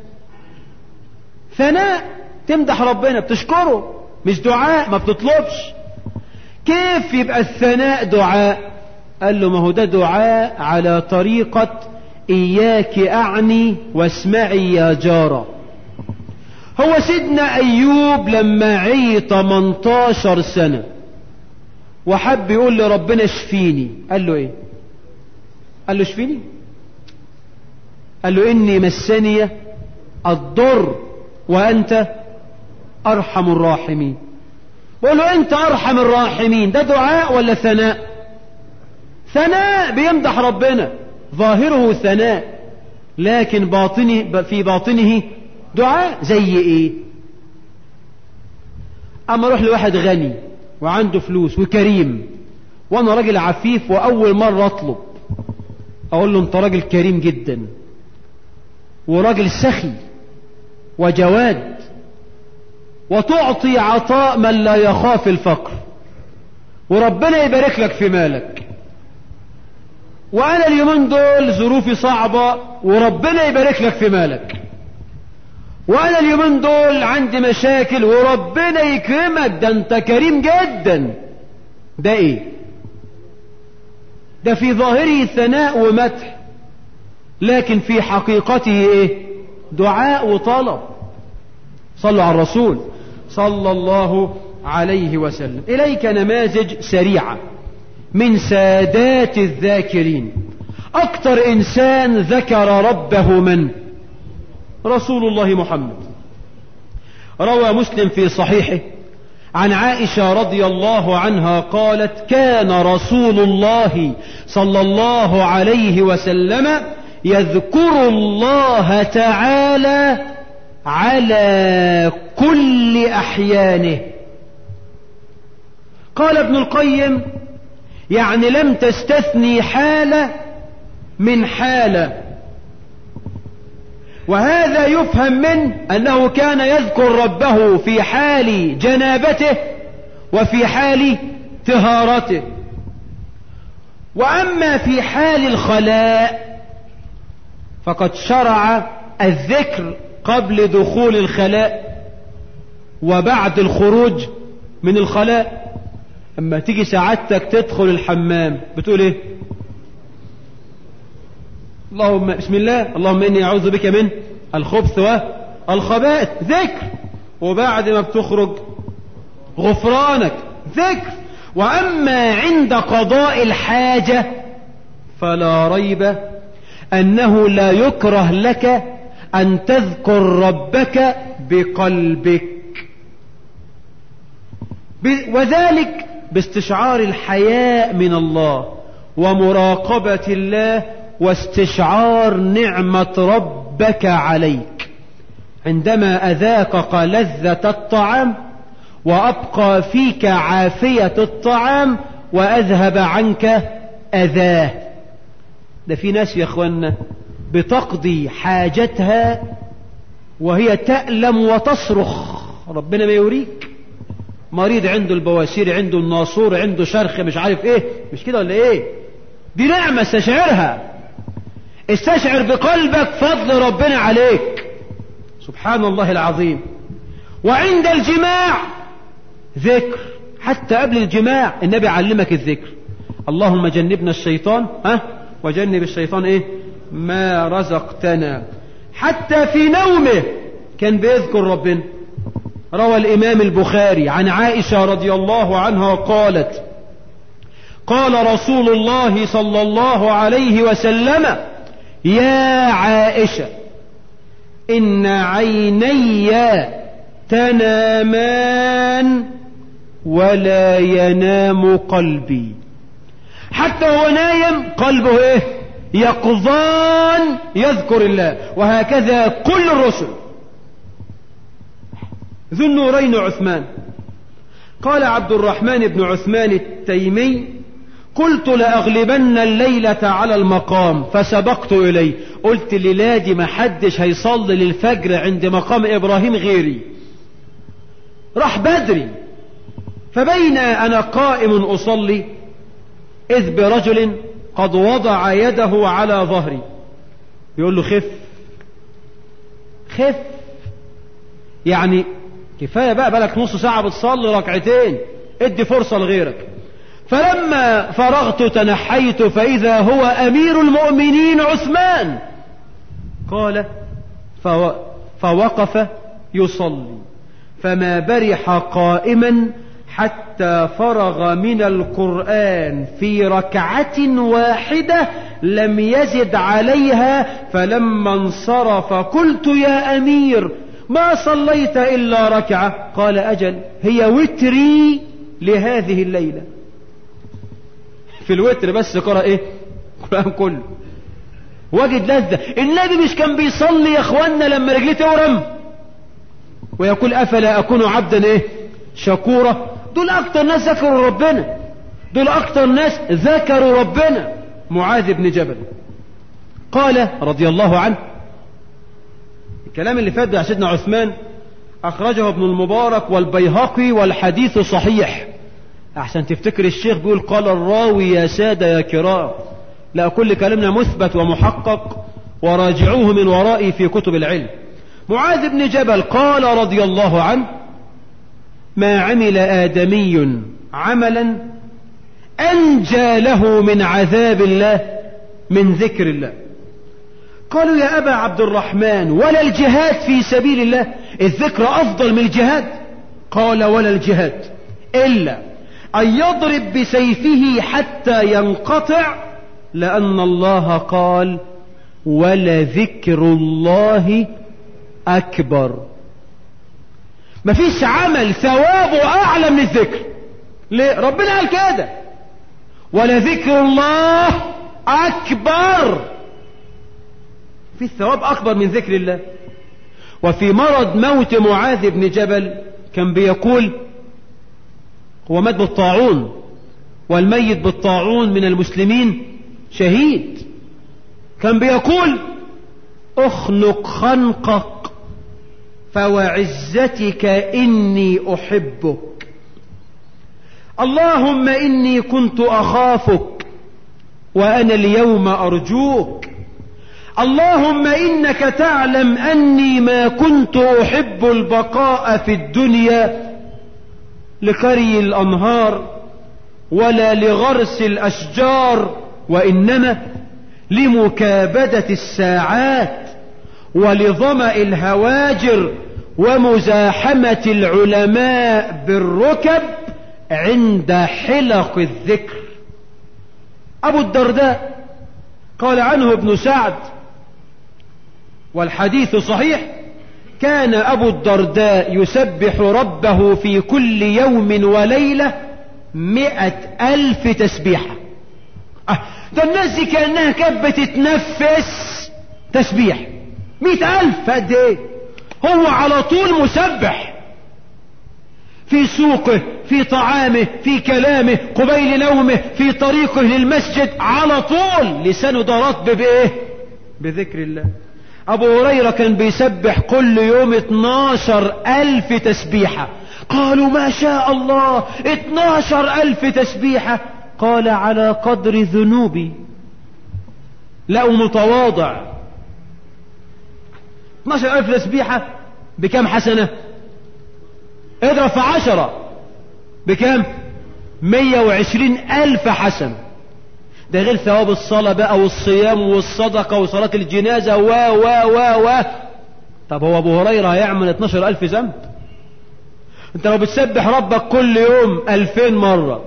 ثناء تمدح ربنا بتشكره مش دعاء ما بتطلبش كيف يبقى الثناء دعاء قال له ما هو ده دعاء على طريقة إياك أعني واسمعي يا جارة هو سيدنا أيوب لما عي 18 سنة وحب يقول لربنا اشفيني قال له ايه قال له اشفيني قال له إني مسني الضر وأنت أرحم الراحمين بقول له أنت أرحم الراحمين ده دعاء ولا ثناء ثناء بيمدح ربنا ظاهره ثناء لكن باطنه في باطنه دعاء زي ايه اما اروح لواحد غني وعنده فلوس وكريم وانا راجل عفيف واول مرة اطلب اقول له انت راجل كريم جدا وراجل سخي وجواد وتعطي عطاء من لا يخاف الفقر وربنا يبارك لك في مالك وانا اليومين دول ظروفي صعبة وربنا يبارك لك في مالك وانا اليومين دول عندي مشاكل وربنا يكرمك ده انت كريم جدا ده ايه ده في ظاهره ثناء ومدح لكن في حقيقته ايه دعاء وطلب صلوا على الرسول صلى الله عليه وسلم إليك نماذج سريعة من سادات الذاكرين أكثر إنسان ذكر ربه من رسول الله محمد روى مسلم في صحيحه عن عائشة رضي الله عنها قالت كان رسول الله صلى الله عليه وسلم يذكر الله تعالى على كل أحيانه قال ابن القيم يعني لم تستثني حالة من حالة وهذا يفهم من أنه كان يذكر ربه في حال جنابته وفي حال طهارته وأما في حال الخلاء فقد شرع الذكر قبل دخول الخلاء وبعد الخروج من الخلاء اما تيجي سعادتك تدخل الحمام بتقول ايه اللهم بسم الله اللهم اني اعوذ بك من الخبث والخبائث ذكر وبعد ما بتخرج غفرانك ذكر واما عند قضاء الحاجة فلا ريب انه لا يكره لك ان تذكر ربك بقلبك وذلك باستشعار الحياء من الله ومراقبة الله واستشعار نعمة ربك عليك عندما أذاقك لذة الطعام وأبقى فيك عافية الطعام وأذهب عنك أذاه ده في ناس يا أخوانا بتقضي حاجتها وهي تألم وتصرخ ربنا ما يوريك مريض عنده البواسير عنده الناصور عنده شرخ مش عارف ايه مش كده ولا ايه دي نعمة استشعرها استشعر بقلبك فضل ربنا عليك سبحان الله العظيم وعند الجماع ذكر حتى قبل الجماع النبي علمك الذكر اللهم جنبنا الشيطان ها وجنب الشيطان ايه ما رزقتنا حتى في نومه كان بيذكر ربنا روى الإمام البخاري عن عائشة رضي الله عنها قالت قال رسول الله صلى الله عليه وسلم يا عائشة إن عيني تنامان ولا ينام قلبي حتى هو نايم قلبه ايه يقظان يذكر الله وهكذا كل الرسل ذو النورين عثمان قال عبد الرحمن بن عثمان التيمي قلت لأغلبن الليلة على المقام فسبقت إليه قلت للادي ما حدش هيصلي للفجر عند مقام إبراهيم غيري راح بدري فبين أنا قائم أصلي إذ برجل قد وضع يده على ظهري يقول له خف خف يعني كفاية بقى بالك نص ساعة بتصلي ركعتين ادي فرصة لغيرك فلما فرغت تنحيت فإذا هو أمير المؤمنين عثمان قال فو فوقف يصلي فما برح قائما حتى فرغ من القرآن في ركعة واحدة لم يزد عليها فلما انصرف قلت يا أمير ما صليت إلا ركعة قال أجل هي وتري لهذه الليلة في الوتر بس قرأ ايه القرآن كله وجد لذة النبي مش كان بيصلي يا اخوانا لما رجليه تورم ويقول افلا اكون عبدا ايه شكورا دول اكتر ناس ذكروا ربنا دول اكتر ناس ذكروا ربنا معاذ بن جبل قال رضي الله عنه الكلام اللي فات ده سيدنا عثمان اخرجه ابن المبارك والبيهقي والحديث صحيح احسن تفتكر الشيخ بيقول قال الراوي يا سادة يا كرام لا كل كلامنا مثبت ومحقق وراجعوه من ورائي في كتب العلم معاذ بن جبل قال رضي الله عنه ما عمل آدمي عملا أنجى له من عذاب الله من ذكر الله قالوا يا أبا عبد الرحمن ولا الجهاد في سبيل الله الذكر أفضل من الجهاد قال ولا الجهاد إلا أن يضرب بسيفه حتى ينقطع لأن الله قال ولذكر الله أكبر مفيش عمل ثوابه أعلى من الذكر ليه ربنا قال كده ولذكر الله أكبر في الثواب أكبر من ذكر الله وفي مرض موت معاذ بن جبل كان بيقول هو مات بالطاعون والميت بالطاعون من المسلمين شهيد كان بيقول اخنق خنقك فوعزتك إني أحبك اللهم إني كنت أخافك وأنا اليوم أرجوك اللهم إنك تعلم أني ما كنت أحب البقاء في الدنيا لكري الأنهار ولا لغرس الأشجار وإنما لمكابدة الساعات ولظمأ الهواجر ومزاحمة العلماء بالركب عند حلق الذكر أبو الدرداء قال عنه ابن سعد والحديث صحيح كان أبو الدرداء يسبح ربه في كل يوم وليلة مئة ألف تسبيحة أه ده الناس دي كأنها كانت بتتنفس تسبيح مئة ألف قد ايه هو على طول مسبح في سوقه في طعامه في كلامه قبيل نومه في طريقه للمسجد على طول لسانه ده رطب بايه بذكر الله ابو هريرة كان بيسبح كل يوم 12 الف تسبيحة قالوا ما شاء الله 12 الف تسبيحة قال على قدر ذنوبي لقوا متواضع 12 الف تسبيحة بكم حسنة اضرب في عشرة بكم مية وعشرين الف حسنة ده غير ثواب الصلاة بقى والصيام والصدقة وصلاة الجنازة و و و و طب هو ابو هريرة هيعمل 12 الف ذنب انت لو بتسبح ربك كل يوم الفين مرة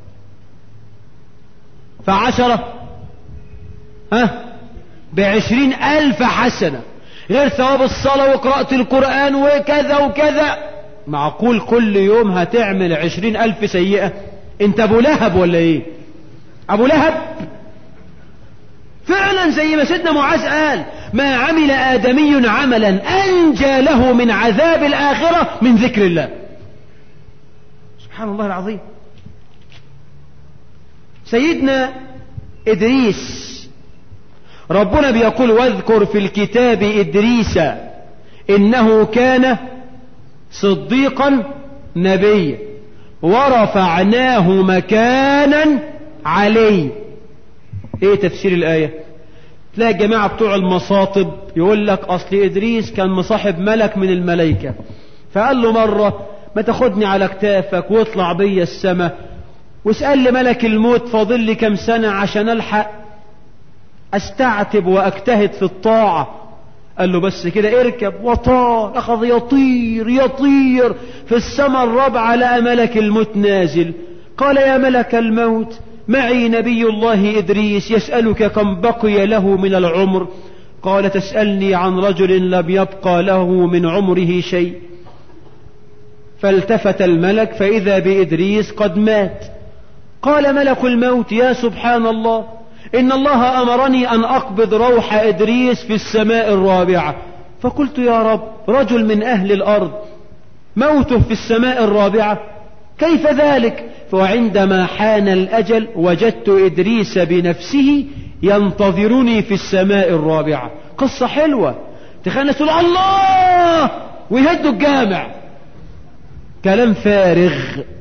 فعشرة ها بعشرين الف حسنة غير ثواب الصلاة وقراءة القرآن وكذا وكذا معقول كل يوم هتعمل عشرين ألف سيئة انت ابو لهب ولا ايه ابو لهب فعلا زي ما سيدنا معاذ قال ما عمل آدمي عملا أنجى له من عذاب الآخرة من ذكر الله سبحان الله العظيم سيدنا إدريس ربنا بيقول واذكر في الكتاب إدريس إنه كان صديقا نبيا ورفعناه مكانا علي ايه تفسير الآية تلاقي الجماعة بتوع المصاطب يقول لك اصل ادريس كان مصاحب ملك من الملائكة فقال له مرة ما تاخدني على كتافك واطلع بيا السماء واسأل لي ملك الموت فاضل لي كم سنة عشان الحق استعتب واجتهد في الطاعة قال له بس كده اركب وطار اخذ يطير يطير في السماء الرابعة لقى ملك الموت نازل قال يا ملك الموت معي نبي الله إدريس يسألك كم بقي له من العمر قال تسألني عن رجل لم يبقى له من عمره شيء فالتفت الملك فإذا بإدريس قد مات قال ملك الموت يا سبحان الله إن الله أمرني أن أقبض روح إدريس في السماء الرابعة فقلت يا رب رجل من أهل الأرض موته في السماء الرابعة كيف ذلك فعندما حان الأجل وجدت إدريس بنفسه ينتظرني في السماء الرابعة قصة حلوة تخيل تقول الله ويهدوا الجامع كلام فارغ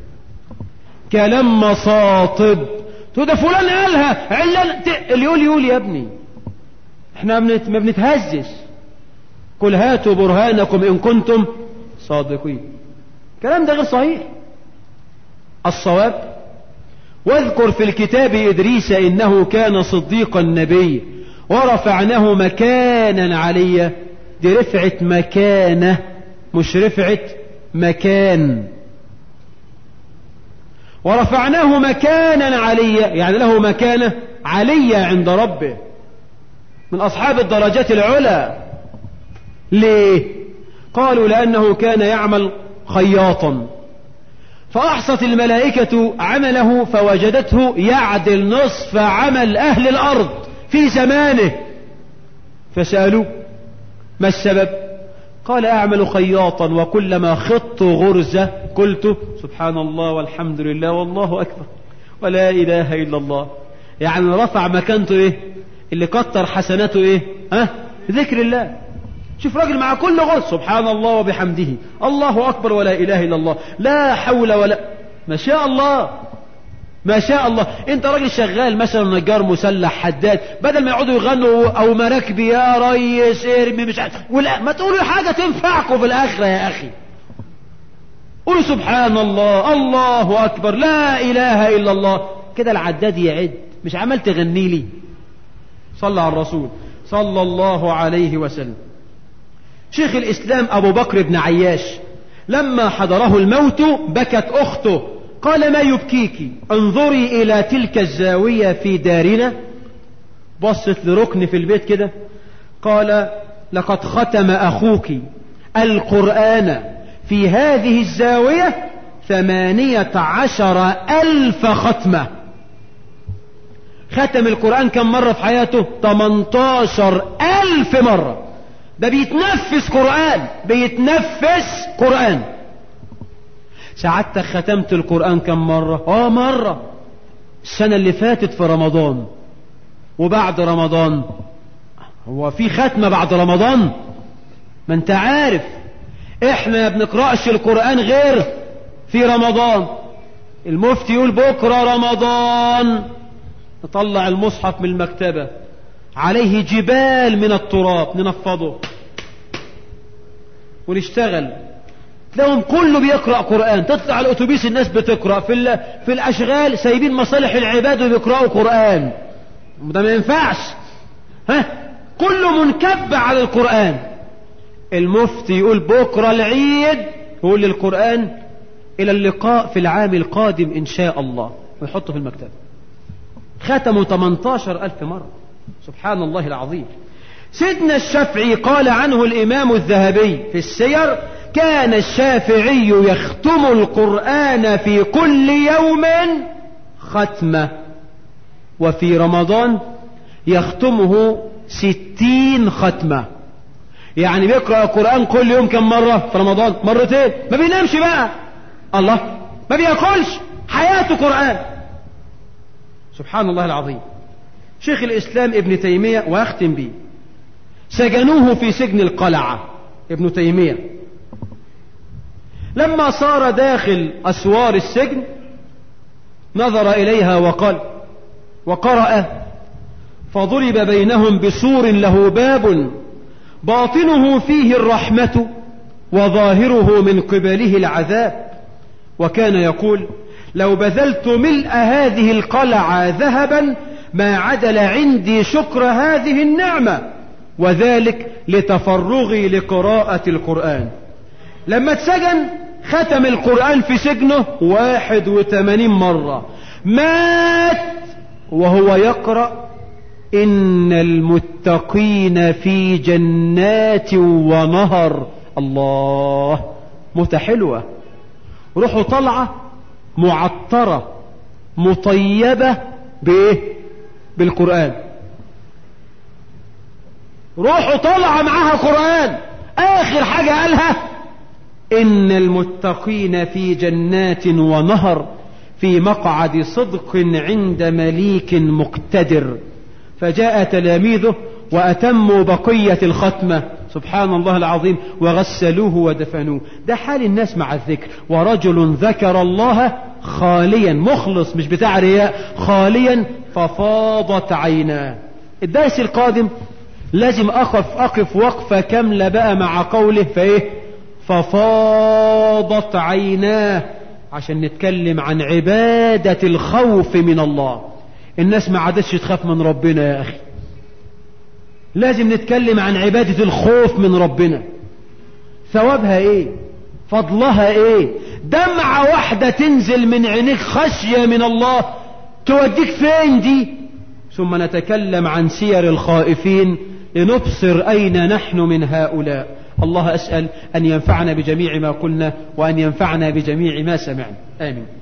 كلام مصاطب تقول ده فلان قالها علان اللي يقول يقول يا ابني احنا ما بنتهزش قل هاتوا برهانكم ان كنتم صادقين الكلام ده غير صحيح الصواب واذكر في الكتاب إدريس إنه كان صديقا نبي ورفعناه مكانا عليا دي رفعة مكانة مش رفعة مكان ورفعناه مكانا عليا يعني له مكانة عليا عند ربه من أصحاب الدرجات العلى ليه قالوا لأنه كان يعمل خياطا فأحصت الملائكة عمله فوجدته يعدل نصف عمل أهل الأرض في زمانه فسألوه ما السبب قال أعمل خياطا وكلما خط غرزة قلت سبحان الله والحمد لله والله أكبر ولا إله إلا الله يعني رفع مكانته إيه اللي كتر حسناته إيه ها ذكر الله شوف راجل مع كل غرز سبحان الله وبحمده الله أكبر ولا إله إلا الله لا حول ولا ما شاء الله ما شاء الله انت راجل شغال مثلا نجار مسلح حداد بدل ما يقعدوا يغنوا او مراكبي يا ريس ارمي مش عارف ولا ما تقولوا حاجة تنفعكم في الاخرة يا اخي قولوا سبحان الله الله اكبر لا اله الا الله كده العداد يعد مش عمال تغني لي صلى على الرسول صلى الله عليه وسلم شيخ الاسلام ابو بكر بن عياش لما حضره الموت بكت اخته قال ما يبكيك انظري الى تلك الزاوية في دارنا بصت لركن في البيت كده قال لقد ختم اخوك القرآن في هذه الزاوية ثمانية عشر الف ختمة ختم القرآن كم مرة في حياته 18 الف مرة ده بيتنفس قرآن بيتنفس قرآن سعادتك ختمت القرآن كم مرة اه مرة السنة اللي فاتت في رمضان وبعد رمضان هو في ختمة بعد رمضان ما انت عارف احنا بنقرأش القرآن غير في رمضان المفتي يقول بكرة رمضان نطلع المصحف من المكتبة عليه جبال من التراب ننفضه ونشتغل تلاقيهم كله بيقرأ قرآن تطلع الأتوبيس الناس بتقرأ في, في الأشغال سايبين مصالح العباد وبيقرأوا قرآن ده ما ينفعش ها كله منكب على القرآن المفتي يقول بكرة العيد يقول للقرآن إلى اللقاء في العام القادم إن شاء الله ويحطه في المكتب ختموا 18 ألف مرة سبحان الله العظيم سيدنا الشافعي قال عنه الإمام الذهبي في السير كان الشافعي يختم القرآن في كل يوم ختمة وفي رمضان يختمه ستين ختمة يعني بيقرأ القرآن كل يوم كم مرة في رمضان مرتين ما بينامش بقى الله ما بيأكلش حياته قرآن سبحان الله العظيم شيخ الإسلام ابن تيمية وأختم به سجنوه في سجن القلعة ابن تيمية لما صار داخل أسوار السجن نظر إليها وقال وقرأ فضرب بينهم بسور له باب باطنه فيه الرحمة وظاهره من قبله العذاب وكان يقول لو بذلت ملء هذه القلعة ذهبا ما عدل عندي شكر هذه النعمة وذلك لتفرغي لقراءة القرآن لما اتسجن ختم القرآن في سجنه واحد وثمانين مرة مات وهو يقرأ إن المتقين في جنات ونهر الله متحلوة روحوا طلعة معطرة مطيبة بإيه بالقرآن روحوا طلعة معاها قرآن آخر حاجة قالها إن المتقين في جنات ونهر في مقعد صدق عند مليك مقتدر فجاء تلاميذه وأتموا بقية الختمة سبحان الله العظيم وغسلوه ودفنوه ده حال الناس مع الذكر ورجل ذكر الله خاليا مخلص مش بتاع رياء خاليا ففاضت عيناه الدرس القادم لازم أقف أقف وقفة كاملة بقى مع قوله فإيه ففاضت عيناه عشان نتكلم عن عبادة الخوف من الله الناس ما عادتش تخاف من ربنا يا أخي لازم نتكلم عن عبادة الخوف من ربنا ثوابها ايه فضلها ايه دمعة واحدة تنزل من عينيك خشية من الله توديك فين دي ثم نتكلم عن سير الخائفين لنبصر أين نحن من هؤلاء الله أسأل أن ينفعنا بجميع ما قلنا وأن ينفعنا بجميع ما سمعنا آمين